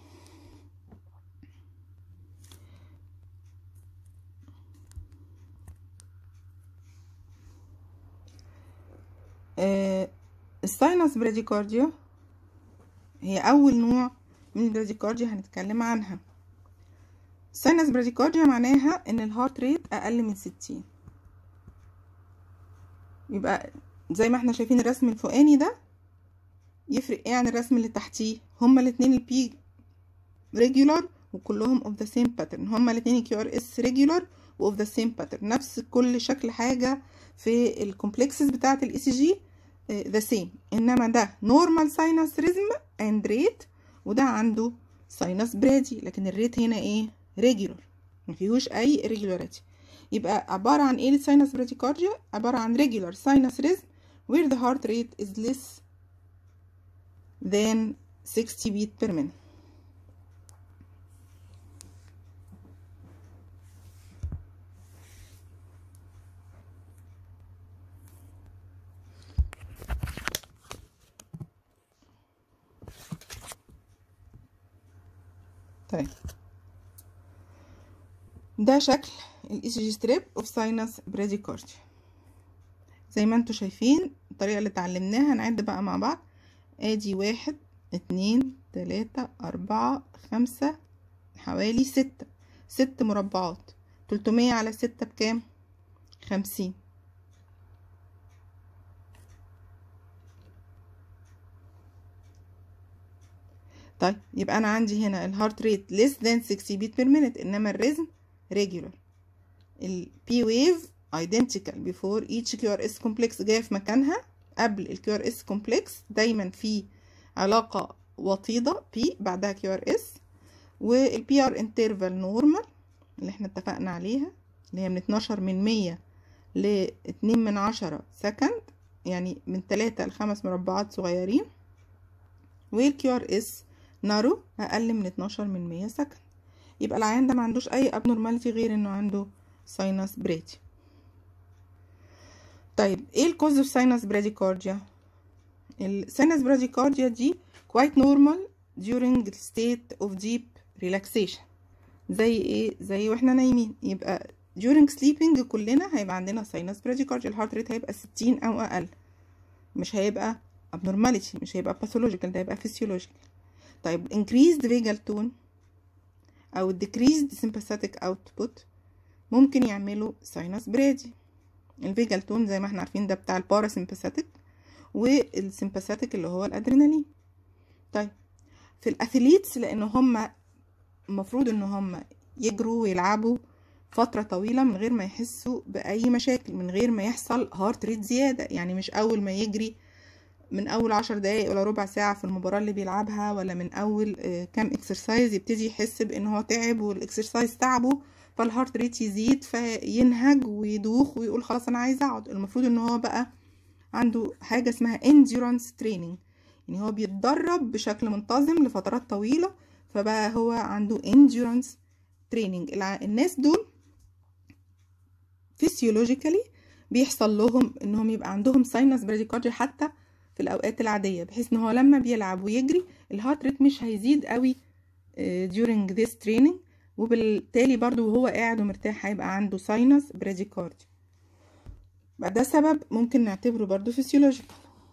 الساينس براديكارديا هي اول نوع من البراديكارديا هنتكلم عنها الساينس براديكارديا معناها ان الهارت ريت اقل من ستين يبقى زي ما احنا شايفين الرسم الفوقاني ده يفرق ايه عن الرسم اللي تحتيه هما الاتنين البي ريجولار وكلهم اوف ذا سيم باترن هما الاتنين الكيو ار اس ريجولار واوف ذا سيم باترن نفس كل شكل حاجه في الكومبلكسز بتاعه الاي سي جي ذا سيم انما ده نورمال ساينس ريزم اند ريت وده عنده ساينس برادي لكن الريت هنا ايه ريجولار مفيهوش اي irregularity يبقى عبارة عن ايه الساينس براديكارديا عبارة عن regular sinus rhythm where the heart rate is less than 60 beat per minute طيب ده شكل الاي سي جي ستريب اوف ساينس براديكارديا زي ما انتوا شايفين الطريقه اللي اتعلمناها هنعد بقى مع بعض ادي واحد اتنين تلاتة اربعة خمسة حوالي ستة ست مربعات تلتمية على ستة بكام خمسين طيب يبقى انا عندي هنا الهارت ريت less than 60 beat per minute انما الريزم regular ال P wave identical before each QRS complex جاية في مكانها قبل ال QRS complex دايما في علاقة وطيدة P بعدها QRS وال PR interval normal اللي احنا اتفقنا عليها اللي هي من 12 من 100 ل 2 من 10 سكند يعني من 3 ل 5 مربعات صغيرين وال QRS نارو أقل من 12 من 100 سكند يبقى العيان ده ما عندوش اي ابنورماليتي غير انه عنده ساينس برادي طيب ايه الكوز اوف ساينس براديكارديا الساينس براديكارديا دي quite normal during the state of deep relaxation زي ايه زي واحنا نايمين يبقى during sleeping كلنا هيبقى عندنا ساينس براديكارديا الهارت ريت هيبقى 60 او اقل مش هيبقى abnormality مش هيبقى pathological ده هيبقى physiological طيب increased vagal tone او decreased sympathetic output ممكن يعملوا ساينس برادي الفيجال تون زي ما احنا عارفين ده بتاع الباراسيمباثيك والسيمباثيك اللي هو الادرينالين طيب في الاثليتس لان هم المفروض ان هم يجروا ويلعبوا فترة طويلة من غير ما يحسوا بأي مشاكل من غير ما يحصل هارت ريت زيادة يعني مش أول ما يجري من اول عشر دقايق ولا ربع ساعة في المباراة اللي بيلعبها ولا من اول كام اكسرسايز يبتدي يحس بان هو تعب والاكسرسايز تعبه فالهارت ريت يزيد فينهج ويدوخ ويقول خلاص انا عايز اقعد المفروض ان هو بقى عنده حاجة اسمها endurance training يعني هو بيتدرب بشكل منتظم لفترات طويلة فبقى هو عنده endurance training الناس دول فيسيولوجيكالي بيحصل لهم انهم يبقى عندهم ساينس براديكارديا حتى في الاوقات العاديه بحيث ان هو لما بيلعب ويجري الهارت ريت مش هيزيد قوي during this training وبالتالي برضو وهو قاعد ومرتاح هيبقى عنده ساينس براديكارديا بقى ده سبب ممكن نعتبره برضو فيسيولوجيكال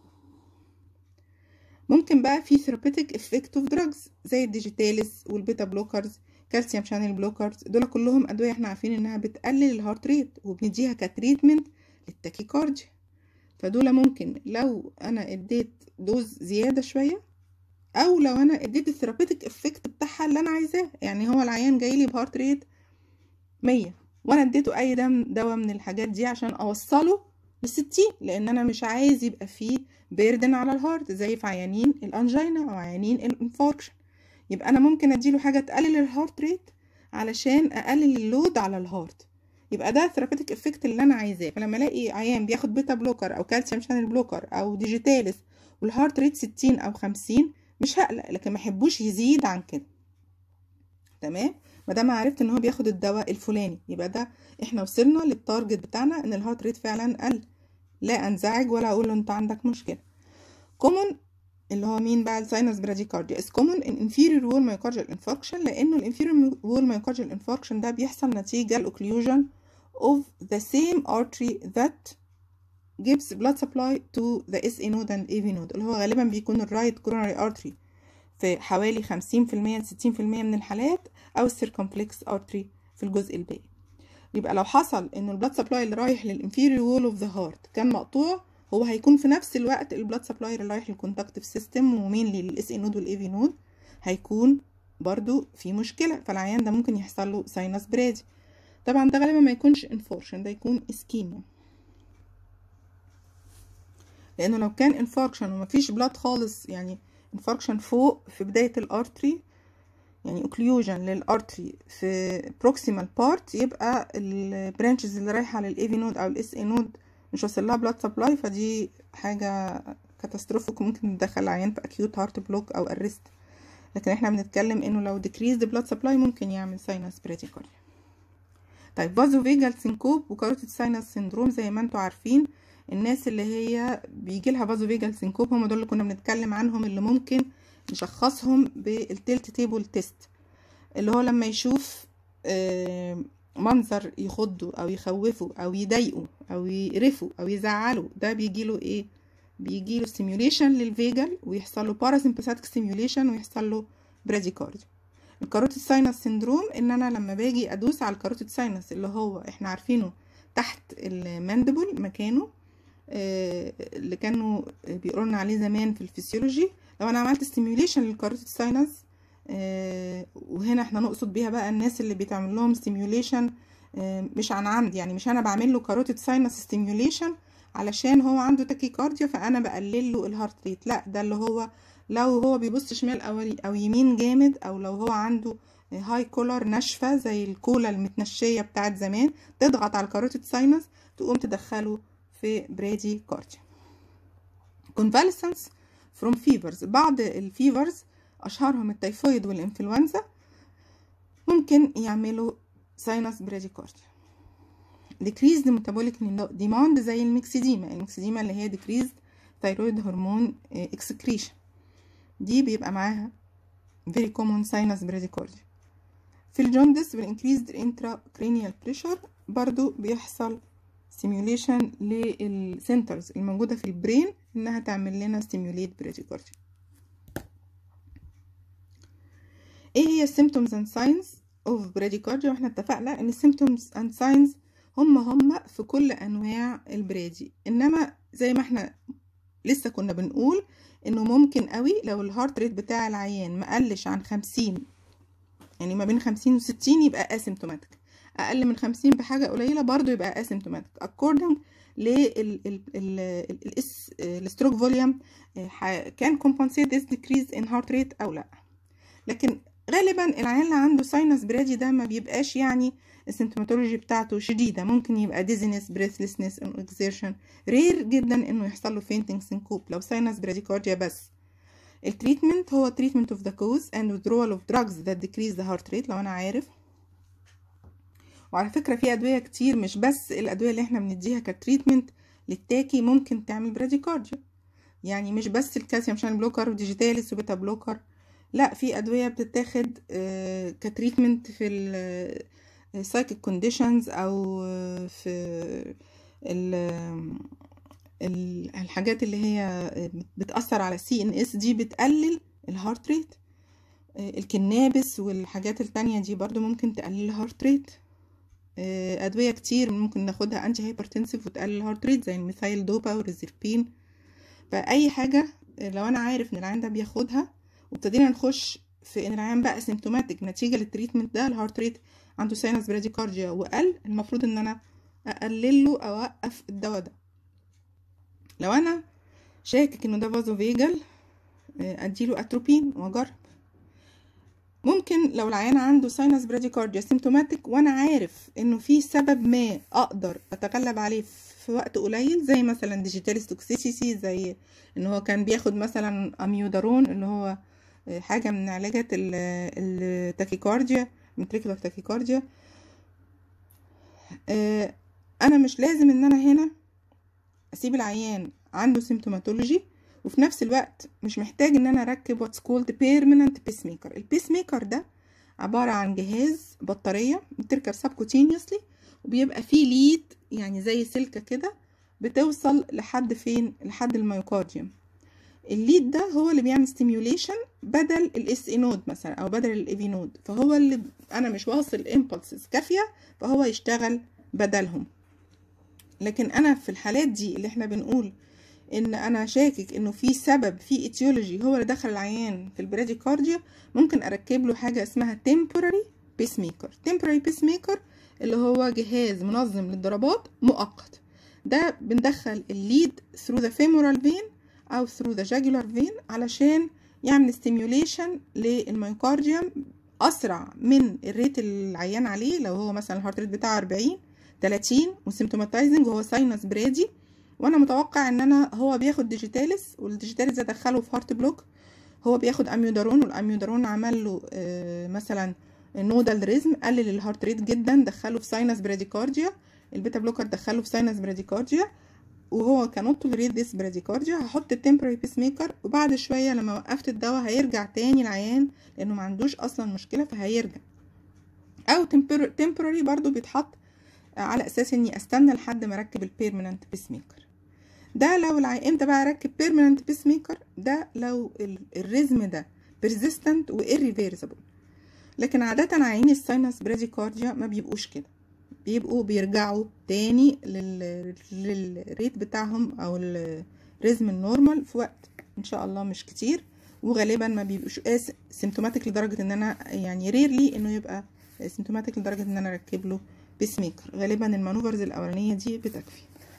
ممكن بقى في ثيرابيتك افكت اوف دراجز زي الديجيتاليز والبيتا بلوكرز كالسيوم شانل بلوكرز دول كلهم ادويه احنا عارفين انها بتقلل الهارت ريت وبنديها كتريتمنت للتاكيكارديا فدول ممكن لو انا اديت دوز زياده شويه او لو انا اديت الثيرابيتك افكت بتاعها اللي انا عايزاه يعني هو العيان جاي لي بهارت ريت 100 وانا اديته اي دواء من الحاجات دي عشان اوصله لستين لان انا مش عايز يبقى فيه بيردن على الهارت زي في عيانين الانجينا او عيانين الانفاركشن يبقى انا ممكن اديله حاجه تقلل الهارت ريت علشان اقلل اللود على الهارت يبقى ده ثيرابيوتيك افكت اللي انا عايزاه فلما الاقي عيان بياخد بيتا بلوكر او كالسيوم شانل بلوكر او ديجيتالس والهارت ريت 60 او 50 مش هقلق لكن ما احبوش يزيد عن كده تمام ما دام عرفت ان هو بياخد الدواء الفلاني يبقى ده احنا وصلنا للتارجت بتاعنا ان الهارت ريت فعلا قل لا انزعج ولا اقول له انت عندك مشكله كومون اللي هو مين بقى الساينس براديكارديا is common in inferior wall myocardial infarction لانه الانفيريور wall myocardial infarction ده بيحصل نتيجه الاوكلوجن of the same artery that gives blood supply to the SA node and AV node اللي هو غالبا بيكون الرايت coronary artery في حوالي 50% ل 60% من الحالات او السيركمفلكس ارتري في الجزء الباقي يبقى لو حصل ان البلاد سبلاي اللي رايح للانفيريور وول اوف ذا هارت كان مقطوع هو هيكون في نفس الوقت البلاد سبلاي اللي رايح للكونتاكتيف سيستم ومين للاس اي نود والاي في نود هيكون برضو في مشكله فالعيان ده ممكن يحصل له ساينس برادي طبعا ده غالبا ما يكونش انفورشن ده يكون اسكيميا لانه لو كان انفاركشن ومفيش بلاد خالص يعني انفاركشن فوق في بداية الارتري يعني اوكليوجن للارتري في بروكسيمال بارت يبقى البرانشز اللي رايحة للاي نود او الاس اي نود مش واصل لها بلاد سبلاي فدي حاجة كاتاستروفيك ممكن تدخل العيان في اكيوت هارت بلوك او ارست لكن احنا بنتكلم انه لو decreased بلاد سبلاي ممكن يعمل ساينس بريتيكارديا طيب فازو فيجال سينكوب وكاروتيد ساينس سيندروم زي ما انتوا عارفين الناس اللي هي بيجي لها فازو فيجال سينكوب هم دول اللي كنا بنتكلم عنهم اللي ممكن نشخصهم بالتلت تيبل تيست اللي هو لما يشوف منظر يخضه او يخوفه او يضايقه او يقرفه او يزعله ده بيجيله ايه بيجيله ستيميوليشن للفيجال ويحصل له باراسمباثيك ستيميوليشن ويحصل له براديكارديا الكاروتيد ساينس سيندروم ان انا لما باجي ادوس على الكاروتيد ساينس اللي هو احنا عارفينه تحت الماندبل مكانه اللي كانوا بيقولوا لنا عليه زمان في الفسيولوجي لو انا عملت ستيميوليشن للكاروتيد ساينس وهنا احنا نقصد بيها بقى الناس اللي بيتعمل لهم ستيميوليشن مش عن عمد يعني مش انا بعمل له كاروتيد ساينس ستيميوليشن علشان هو عنده تاكيكارديا فانا بقلل له الهارت ريت لا ده اللي هو لو هو بيبص شمال او او يمين جامد او لو هو عنده هاي كولر ناشفه زي الكولا المتنشيه بتاعت زمان تضغط على الكاروتيد ساينس تقوم تدخله في برادي كارديا convalescence from fevers بعض الفيفرز اشهرهم التيفويد والانفلونزا ممكن يعملوا ساينس براديكارديا decreased metabolic demand زي الميكسيديما الميكسيديما اللي هي decreased thyroid hormone excretion دي بيبقى معاها very common sinus bradycardia في الجوندس بالانكريزد intracranial pressure برضو بيحصل stimulation للسنترز الموجودة في البرين انها تعمل لنا stimulate bradycardia ايه هي symptoms and signs of bradycardia واحنا اتفقنا ان symptoms and signs هم هم في كل انواع البرادي انما زي ما احنا لسه كنا بنقول انه ممكن قوي لو الهارت ريت بتاع العيان ما قلش عن خمسين يعني ما بين خمسين وستين يبقى اسيمتوماتيك اقل من خمسين بحاجه قليله برضو يبقى اسيمتوماتيك according للستروك فوليوم كان compensate this decrease in heart rate او لا لكن غالبا العيان اللي عنده ساينس برادي ده ما بيبقاش يعني السيمتوماتولوجي بتاعته شديدة ممكن يبقى ديزينس بريثلسنس ان اكزيرشن رير جدا انه يحصل له فينتنج سينكوب لو ساينس براديكارديا بس التريتمنت هو treatment of the cause and withdrawal of drugs that decrease the heart rate لو انا عارف وعلى فكرة في ادوية كتير مش بس الادوية اللي احنا بنديها كتريتمنت للتاكي ممكن تعمل براديكارديا يعني مش بس الكالسيوم شان بلوكر وديجيتاليس وبيتا بلوكر لا في ادويه بتتاخد كتريتمنت في السايكيك كونديشنز او في الحاجات اللي هي بتاثر على السي ان اس دي بتقلل الهارت ريت الكنابس والحاجات التانية دي برضو ممكن تقلل الهارت ريت ادويه كتير ممكن ناخدها انتي هايبرتنسيف وتقلل الهارت ريت زي الميثايل دوبا والريزربين فاي حاجه لو انا عارف ان العيان ده بياخدها وابتدينا نخش في ان العيان بقى سيمتوماتيك نتيجه للتريتمنت ده الهارت ريت عنده ساينس براديكارديا وقل المفروض ان انا اقلل له اوقف الدواء ده لو انا شاكك انه ده فازو فيجل اديله اتروبين واجرب ممكن لو العيان عنده ساينس براديكارديا سيمتوماتيك وانا عارف انه في سبب ما اقدر اتغلب عليه في وقت قليل زي مثلا ديجيتاليس توكسيسيتي زي ان هو كان بياخد مثلا اميودارون اللي هو حاجه من علاجات التاكيكارديا ventricular تاكيكارديا انا مش لازم ان انا هنا اسيب العيان عنده سيمتوماتولوجي وفي نفس الوقت مش محتاج ان انا اركب واتس كولد بيرمننت بيس ميكر البيس ميكر ده عبارة عن جهاز بطارية بتركب سبكوتينيوسلي وبيبقى فيه ليد يعني زي سلكة كده بتوصل لحد فين لحد الميوكارديوم الليد ده هو اللي بيعمل ستيميوليشن بدل الاس اي نود مثلا او بدل الاي نود فهو اللي انا مش واصل امبلسز كافيه فهو يشتغل بدلهم لكن انا في الحالات دي اللي احنا بنقول ان انا شاكك انه في سبب في ايتيولوجي هو اللي دخل العيان في البراديكارديا ممكن اركب له حاجه اسمها temporary pacemaker temporary pacemaker اللي هو جهاز منظم للضربات مؤقت ده بندخل الليد through the femoral vein او through the jugular vein علشان يعمل stimulation للميوكارديوم اسرع من الريت العيان عليه لو هو مثلا الهارت ريت بتاعه 40 30 وسيمتوماتايزنج وهو ساينس برادي وانا متوقع ان انا هو بياخد ديجيتاليس والديجيتاليس ده دخله في هارت بلوك هو بياخد اميودارون والاميودارون عمل له آه مثلا نودال ريزم قلل الهارت ريت جدا دخله في ساينس براديكارديا البيتا بلوكر دخله في ساينس براديكارديا وهو كانوت توليريت ديس براديكارديا هحط التمبرري بيس ميكر وبعد شويه لما وقفت الدواء هيرجع تاني العيان لانه ما عندوش اصلا مشكله فهيرجع او تمبرري برضو بيتحط على اساس اني استنى لحد ما اركب البيرمننت بيس ميكر ده لو العي... امتى بقى اركب بيرمننت بيس ميكر ده لو الريزم ده persistent و irreversible لكن عادة عيان الساينس براديكارديا ما بيبقوش كده بيبقوا بيرجعوا تاني لل... للريت بتاعهم او الريزم النورمال في وقت ان شاء الله مش كتير وغالبا ما بيبقوش سيمتوماتيك لدرجة ان انا يعني ريرلي انه يبقى سيمتوماتيك لدرجة ان انا اركب له بيس ميكر غالبا المانوفرز الاولانية دي بتكفي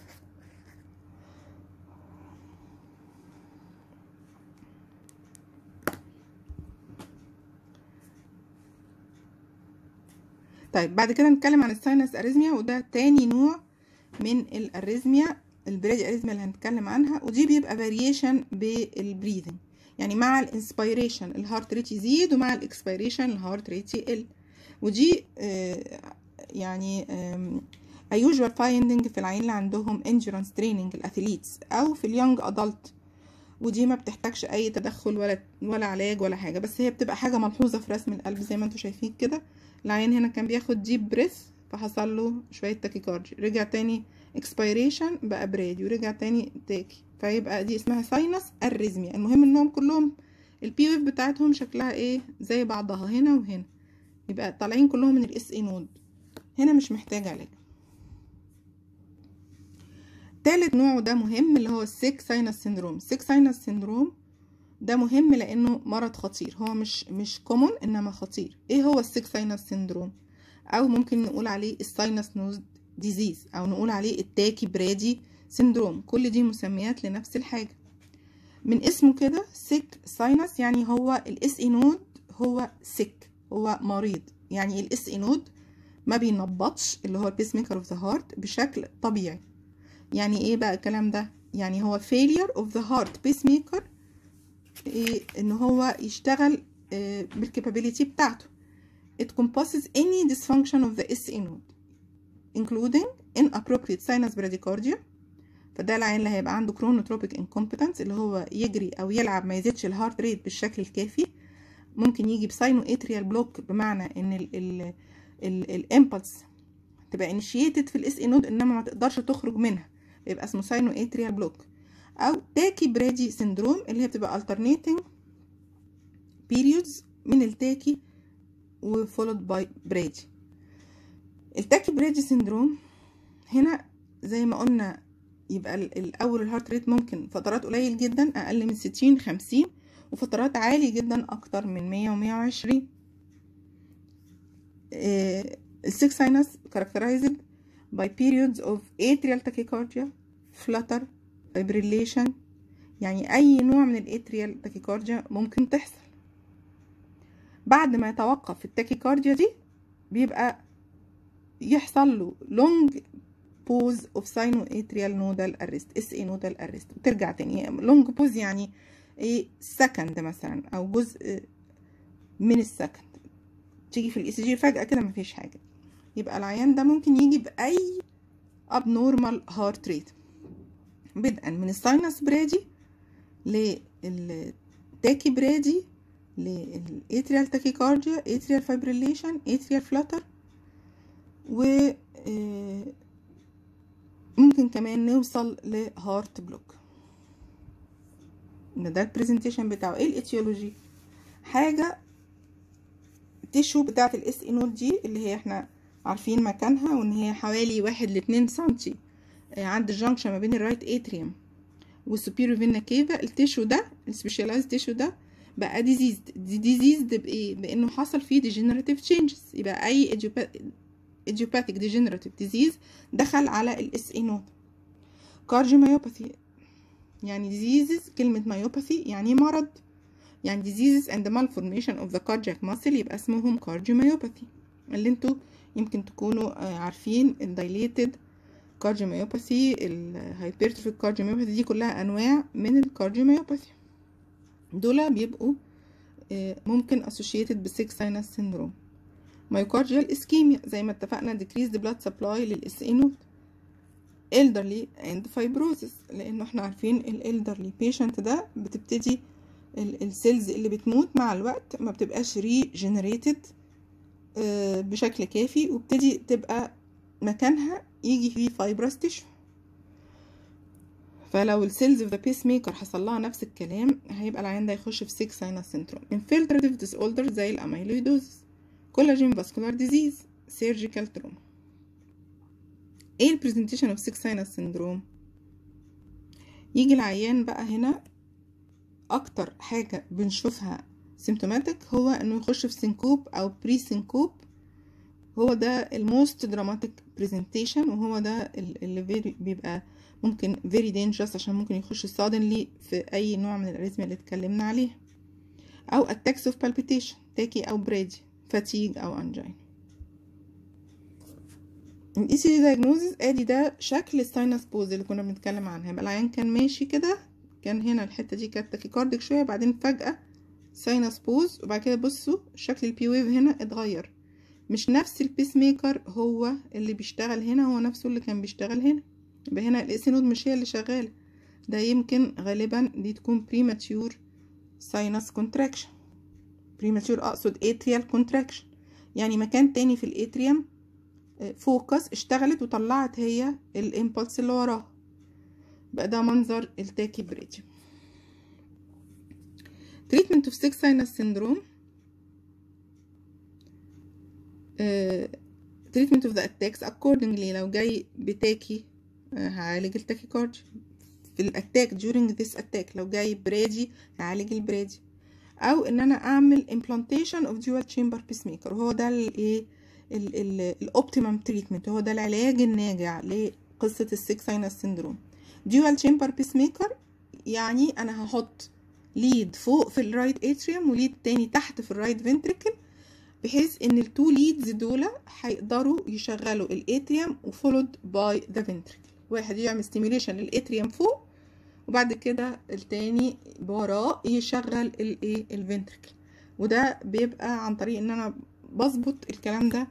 طيب بعد كده نتكلم عن الساينس اريزميا وده تاني نوع من الاريزميا البرادي اريزميا اللي هنتكلم عنها ودي بيبقى فاريشن بالبريذنج يعني مع الانسبيريشن الهارت ريت يزيد ومع الاكسبيريشن الهارت ريت يقل ودي آه يعني a usual finding في العيين اللي عندهم endurance training الاثليتس او في اليونج ادلت ودي ما بتحتاجش اي تدخل ولا ولا علاج ولا حاجه بس هي بتبقى حاجه ملحوظه في رسم القلب زي ما انتم شايفين كده العيان هنا كان بياخد ديب بريث فحصل له شويه تاكيكاردي رجع تاني اكسبيريشن بقى برادي ورجع تاني تاكي فيبقى دي اسمها ساينس اريزميا المهم انهم كلهم البي ويف بتاعتهم شكلها ايه زي بعضها هنا وهنا يبقى طالعين كلهم من الاس اي نود هنا مش محتاج علاج تالت نوع ده مهم اللي هو السيك ساينس سيندروم السيك ساينس سيندروم ده مهم لانه مرض خطير هو مش مش كومون انما خطير ايه هو السيك ساينس سيندروم او ممكن نقول عليه الساينس نوز ديزيز او نقول عليه التاكي برادي سيندروم كل دي مسميات لنفس الحاجه من اسمه كده سيك ساينس يعني هو الاس اي نود هو سيك هو مريض يعني الاس اي نود ما بينبطش اللي هو البيس ميكر اوف ذا هارت بشكل طبيعي يعني ايه بقى الكلام ده يعني هو failure of the heart pacemaker إيه ان هو يشتغل إيه بالكابابيليتي بتاعته it compasses any dysfunction of the SE node including inappropriate sinus bradycardia فده العين اللي هيبقى عنده chronotropic incompetence اللي هو يجري او يلعب ما يزيدش الهارت ريت بالشكل الكافي ممكن يجي بساينو اتريال بلوك بمعنى ان ال ال الامبلس تبقى انيشيتد في الاس اي نود انما ما تقدرش تخرج منها يبقى اسمه ساينو اتريال بلوك او تاكي برادي سيندروم اللي هي بتبقى alternating periods من التاكي وفولود باي برادي التاكي برادي سيندروم هنا زي ما قلنا يبقى الاول الهارت ريت ممكن فترات قليل جدا اقل من ستين خمسين وفترات عالي جدا اكتر من مية ومية وعشرين السكس ساينس characterized by periods of atrial tachycardia, flutter, fibrillation يعني اي نوع من الاتريال تاكيكارديا ممكن تحصل بعد ما يتوقف التاكيكارديا دي بيبقى يحصل له لونج بوز اوف ساينو اتريال نودال ارست اس اي نودال ارست وترجع تاني لونج بوز يعني ايه سكند مثلا او جزء من السكند تيجي في الاي سي جي فجاه كده مفيش حاجه يبقى العيان ده ممكن يجي باي abnormal heart rate بدءا من الساينس برادي للتاكي برادي للاتريال تاكيكارديا اتريال فايبريليشن اتريال فلاتر و ممكن كمان نوصل لهارت بلوك ده البرزنتيشن بتاعه ايه الاتيولوجي حاجه التيشو بتاعه الاس اي نوت دي اللي هي احنا عارفين مكانها وان هي حوالي واحد لاتنين سنتي عند الجنكشن ما بين الرايت اتريوم والسوبيريور فينا كيفا التيشو ده السبيشالايز تيشو ده بقى ديزيز ديزيزد بايه بانه حصل فيه ديجنراتيف تشينجز يبقى اي ايديوباثيك ديجنراتيف ديزيز دخل على الاس اي نوت كارديوميوباثي يعني ديزيزز كلمة مايوباثي يعني مرض يعني diseases and malformation of the cardiac muscle يبقى اسمهم cardiomyopathy اللي انتوا يمكن تكونوا عارفين الدايليتد cardiomyopathy الهايبرتروفيك cardiomyopathy دي كلها انواع من الكارديوميوباثي دول بيبقوا ممكن associated بسيك ساينس syndrome مايوكارديال اسكيميا زي ما اتفقنا decreased blood supply للاس اي نوت elderly and fibrosis لانه احنا عارفين الالدرلي بيشنت ده بتبتدي السيلز اللي بتموت مع الوقت ما بتبقاش ريجنريتد بشكل كافي وبتدي تبقى مكانها يجي فيه فايبرس تيشو فلو السيلز في ذا بيس ميكر حصل لها نفس الكلام هيبقى العيان ده يخش في سيك ساينس سيندروم انفلتراتيف ديس اوردر زي الاميلويدوزس كولاجين فاسكولار ديزيز سيرجيكال تروما ايه البرزنتيشن اوف سيك ساينس سيندروم يجي العيان بقى هنا اكتر حاجة بنشوفها سيمتوماتيك هو انه يخش في سينكوب او بري سينكوب هو ده الموست دراماتيك برزنتيشن وهو ده اللي very بيبقى ممكن very dangerous عشان ممكن يخش suddenly في اي نوع من الاريزميا اللي اتكلمنا عليها او attacks of palpitation تاكي او برادي fatigue او angina الاي سي جي دايجنوزز ادي ده شكل الساينس بوز اللي كنا بنتكلم عنها يبقى العيان كان ماشي كده كان هنا الحته دي كانت تاكيكارديك شويه بعدين فجاه ساينس بوز وبعد كده بصوا شكل البي ويف هنا اتغير مش نفس البيس ميكر هو اللي بيشتغل هنا هو نفسه اللي كان بيشتغل هنا يبقى هنا الاس نود مش هي اللي شغاله ده يمكن غالبا دي تكون بريماتيور ساينس كونتراكشن بريماتيور اقصد اتريال كونتراكشن يعني مكان تاني في الاتريوم فوكس اشتغلت وطلعت هي الامبلس اللي وراها بقى ده منظر التاكي بريدي treatment of sick sinus syndrome uh, treatment of the attacks accordingly لو جاي بتاكي uh, هعالج التاكيكارديا في الاتاك during this attack لو جاي برادي هعالج البرادي او ان انا اعمل implantation of dual chamber pacemaker وهو ده الايه الاوبتيمم تريتمنت هو ده العلاج الناجع لقصه السيك ساينس سيندروم dual chamber pacemaker يعني انا هحط ليد فوق في الرايت اتريوم وليد تاني تحت في الرايت فنتريكل بحيث ان التو ليدز دول هيقدروا يشغلوا الاتريوم وفولود باي ذا فنتريكل واحد يعمل ستيميوليشن للاتريوم فوق وبعد كده التاني وراه يشغل الايه الفنتريكل وده بيبقى عن طريق ان انا بظبط الكلام ده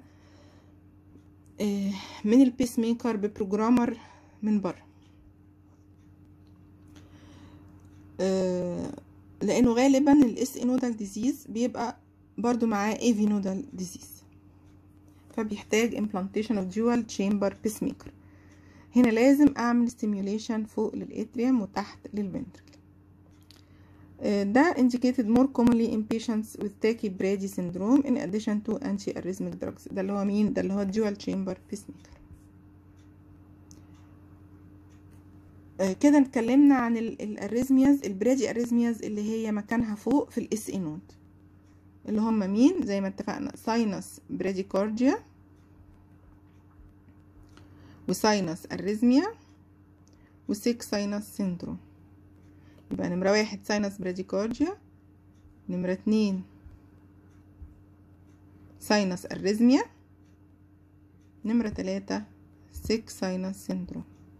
من البيس ميكر ببروجرامر من بره لانه غالبا الاس نودال ديزيز بيبقى برضو معاه ايفي نودال ديزيز فبيحتاج implantation of dual chamber pacemaker هنا لازم اعمل stimulation فوق للاتريوم وتحت للفنتركل ده indicated more commonly in patients with tachybrady syndrome in addition to anti-arrhythmic drugs ده اللي هو مين ده اللي هو dual chamber pacemaker كده اتكلمنا عن الاريزمياز البرادي اريزمياز اللي هي مكانها فوق في الاس اي نود اللي هم مين زي ما اتفقنا ساينس براديكارديا وساينس اريزميا وسيك ساينس سيندروم يبقى نمرة واحد ساينس براديكارديا نمرة اتنين ساينس اريزميا نمرة تلاتة سيك ساينس سيندروم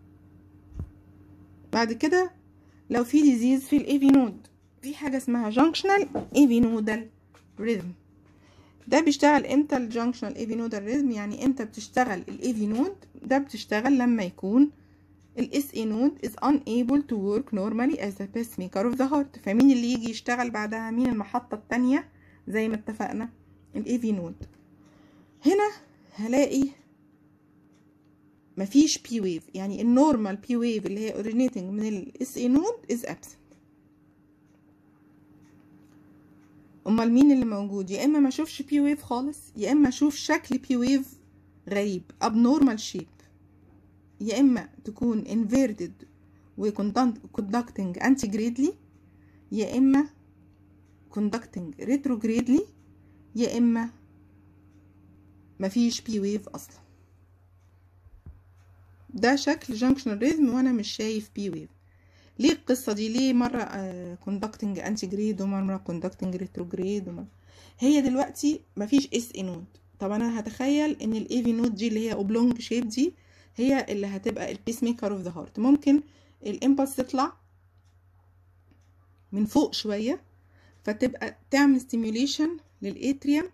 بعد كده لو في ديزيز في الايفي نود في حاجة اسمها جانكشنال ايفي نودال ريزم ده بيشتغل امتى الجانكشنال ايفي نودال ريزم يعني امتى بتشتغل الايفي نود ده بتشتغل لما يكون الاس اي نود is unable to work normally as a pacemaker of the heart فمين اللي يجي يشتغل بعدها مين المحطة التانية زي ما اتفقنا الاي نود هنا هلاقي مفيش بي ويف يعني النورمال بي ويف اللي هي originating من الاس اي نود is absent امال مين اللي موجود يا اما ما اشوفش بي ويف خالص يا اما اشوف شكل بي ويف غريب abnormal shape يا اما تكون inverted و conducting antigradely يا اما conducting retrogradely يا اما مفيش بي ويف اصلا ده شكل جانكشنال ريزم وانا مش شايف بي ويف ليه القصه دي ليه مره كوندكتنج انتي جريد ومره كوندكتنج ريتروجريد ومرة هي دلوقتي مفيش اس اي نود طب انا هتخيل ان الاي في نود دي اللي هي اوبلونج شيب دي هي اللي هتبقى البيس ميكر اوف ذا هارت ممكن الامبلس تطلع من فوق شويه فتبقى تعمل ستيميوليشن للاتريوم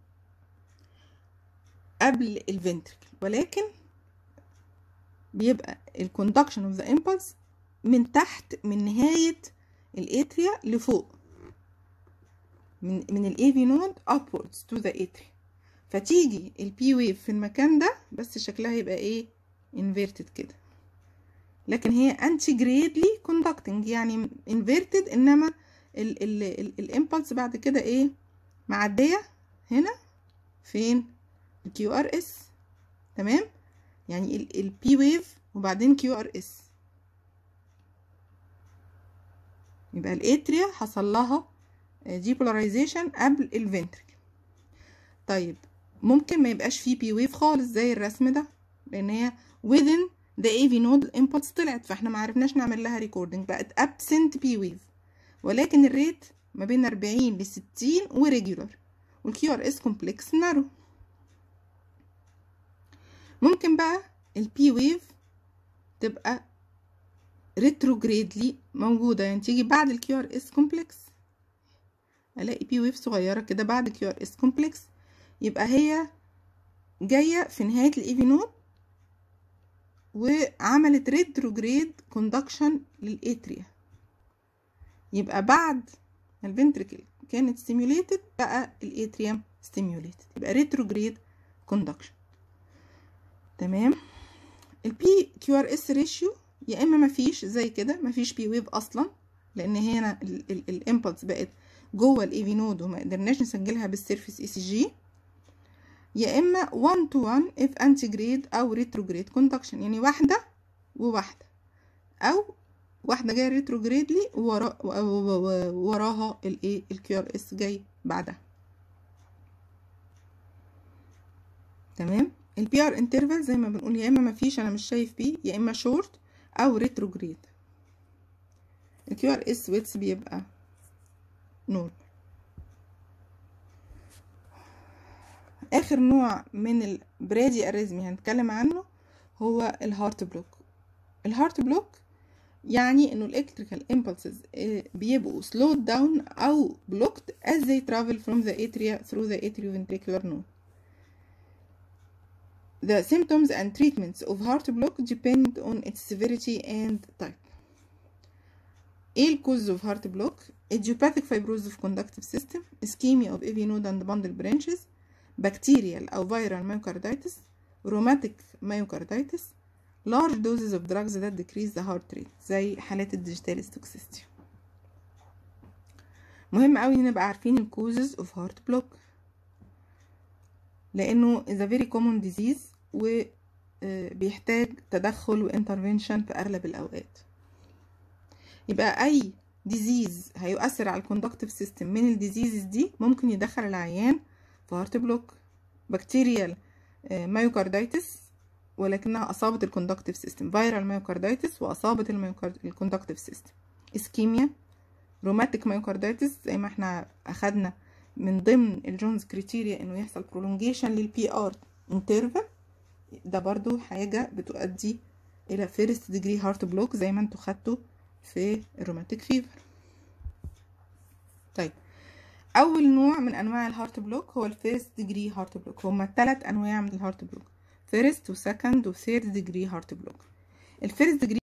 قبل الفنتركل ولكن بيبقى الكوندكشن اوف ذا امبلس من تحت من نهايه الاتريا لفوق من من الاي نود upwards to the atria فتيجي البي ويف في المكان ده بس شكلها يبقى ايه inverted كده لكن هي انتي جريدلي conducting يعني inverted انما الامبلس بعد كده ايه معديه هنا فين الكيو ار اس تمام يعني البي ويف وبعدين كيو ار اس يبقى الاتريا حصل لها ديبولاريزيشن قبل الفنتركل طيب ممكن ما يبقاش فيه بي ويف خالص زي الرسم ده لان هي within the AV node impulse طلعت فاحنا ما عرفناش نعمل لها ريكوردنج بقت absent بي ويف ولكن الريت ما بين 40 ل 60 وريجولار والكيو ار اس كومبلكس نارو ممكن بقى البي ويف تبقى ريتروجريدلي موجودة يعني تيجي بعد الكيو ار اس كومبلكس الاقي بي ويف صغيرة كده بعد كيو ار اس كومبلكس يبقى هي جاية في نهاية الايفي نود وعملت ريتروجريد كوندكشن للاتريا يبقى بعد الفنتركل كانت ستيميوليتد بقى الاتريوم ستيميوليتد يبقى ريتروجريد كوندكشن تمام البي كيو ار اس ريشيو يا اما مفيش زي كده مفيش بي ويف اصلا لان هنا الامبلس بقت جوه الاي في نود وما قدرناش نسجلها بالسيرفيس اي سي جي يا اما 1 تو 1 اف انتجريد او ريتروجريد كوندكشن يعني واحده وواحده او واحده جايه ريتروجريدلي ورا وراها الايه الكيو ار اس جاي بعدها تمام البي ار انترفال زي ما بنقول يا اما مفيش انا مش شايف بيه يا اما شورت او ريتروجريد الكيو ار اس ويتس بيبقى نورمال اخر نوع من البرادي اريزمي هنتكلم عنه هو الهارت بلوك الهارت بلوك يعني انه الالكتريكال امبلسز بيبقوا slowed down او blocked as they travel from the atria through the atrioventricular node The symptoms and treatments of heart block depend on its severity and type. ايه الكوز of heart block? Idiopathic fibrosis of conductive system, ischemia of AV node and bundle branches, bacterial أو viral myocarditis, rheumatic myocarditis, large doses of drugs that decrease the heart rate زي حالات الديجيتاليس toxicity. مهم قوي نبقى عارفين الكوزز of heart block لأنه is a very common disease وبيحتاج تدخل وانترفنشن في أغلب الأوقات يبقى أي ديزيز هيؤثر على الكوندكتيف سيستم من الديزيزز دي ممكن يدخل العيان في هارت بلوك بكتيريال مايوكاردايتس ولكنها اصابت الكوندكتيف سيستم فيرال مايوكاردايتس واصابت الكوندكتيف سيستم اسكيميا روماتيك مايوكاردايتس زي ما احنا اخدنا من ضمن الجونز كريتيريا انه يحصل برولونجيشن للبي ار انترفال ده برضو حاجة بتؤدي الى فيرست ديجري هارت بلوك زي ما انتوا خدتوا في الروماتيك فيفر طيب اول نوع من انواع الهارت بلوك هو الفيرست ديجري هارت بلوك هما الثلاث انواع من الهارت بلوك فيرست وسكند وثيرد ديجري هارت بلوك الفيرست ديجري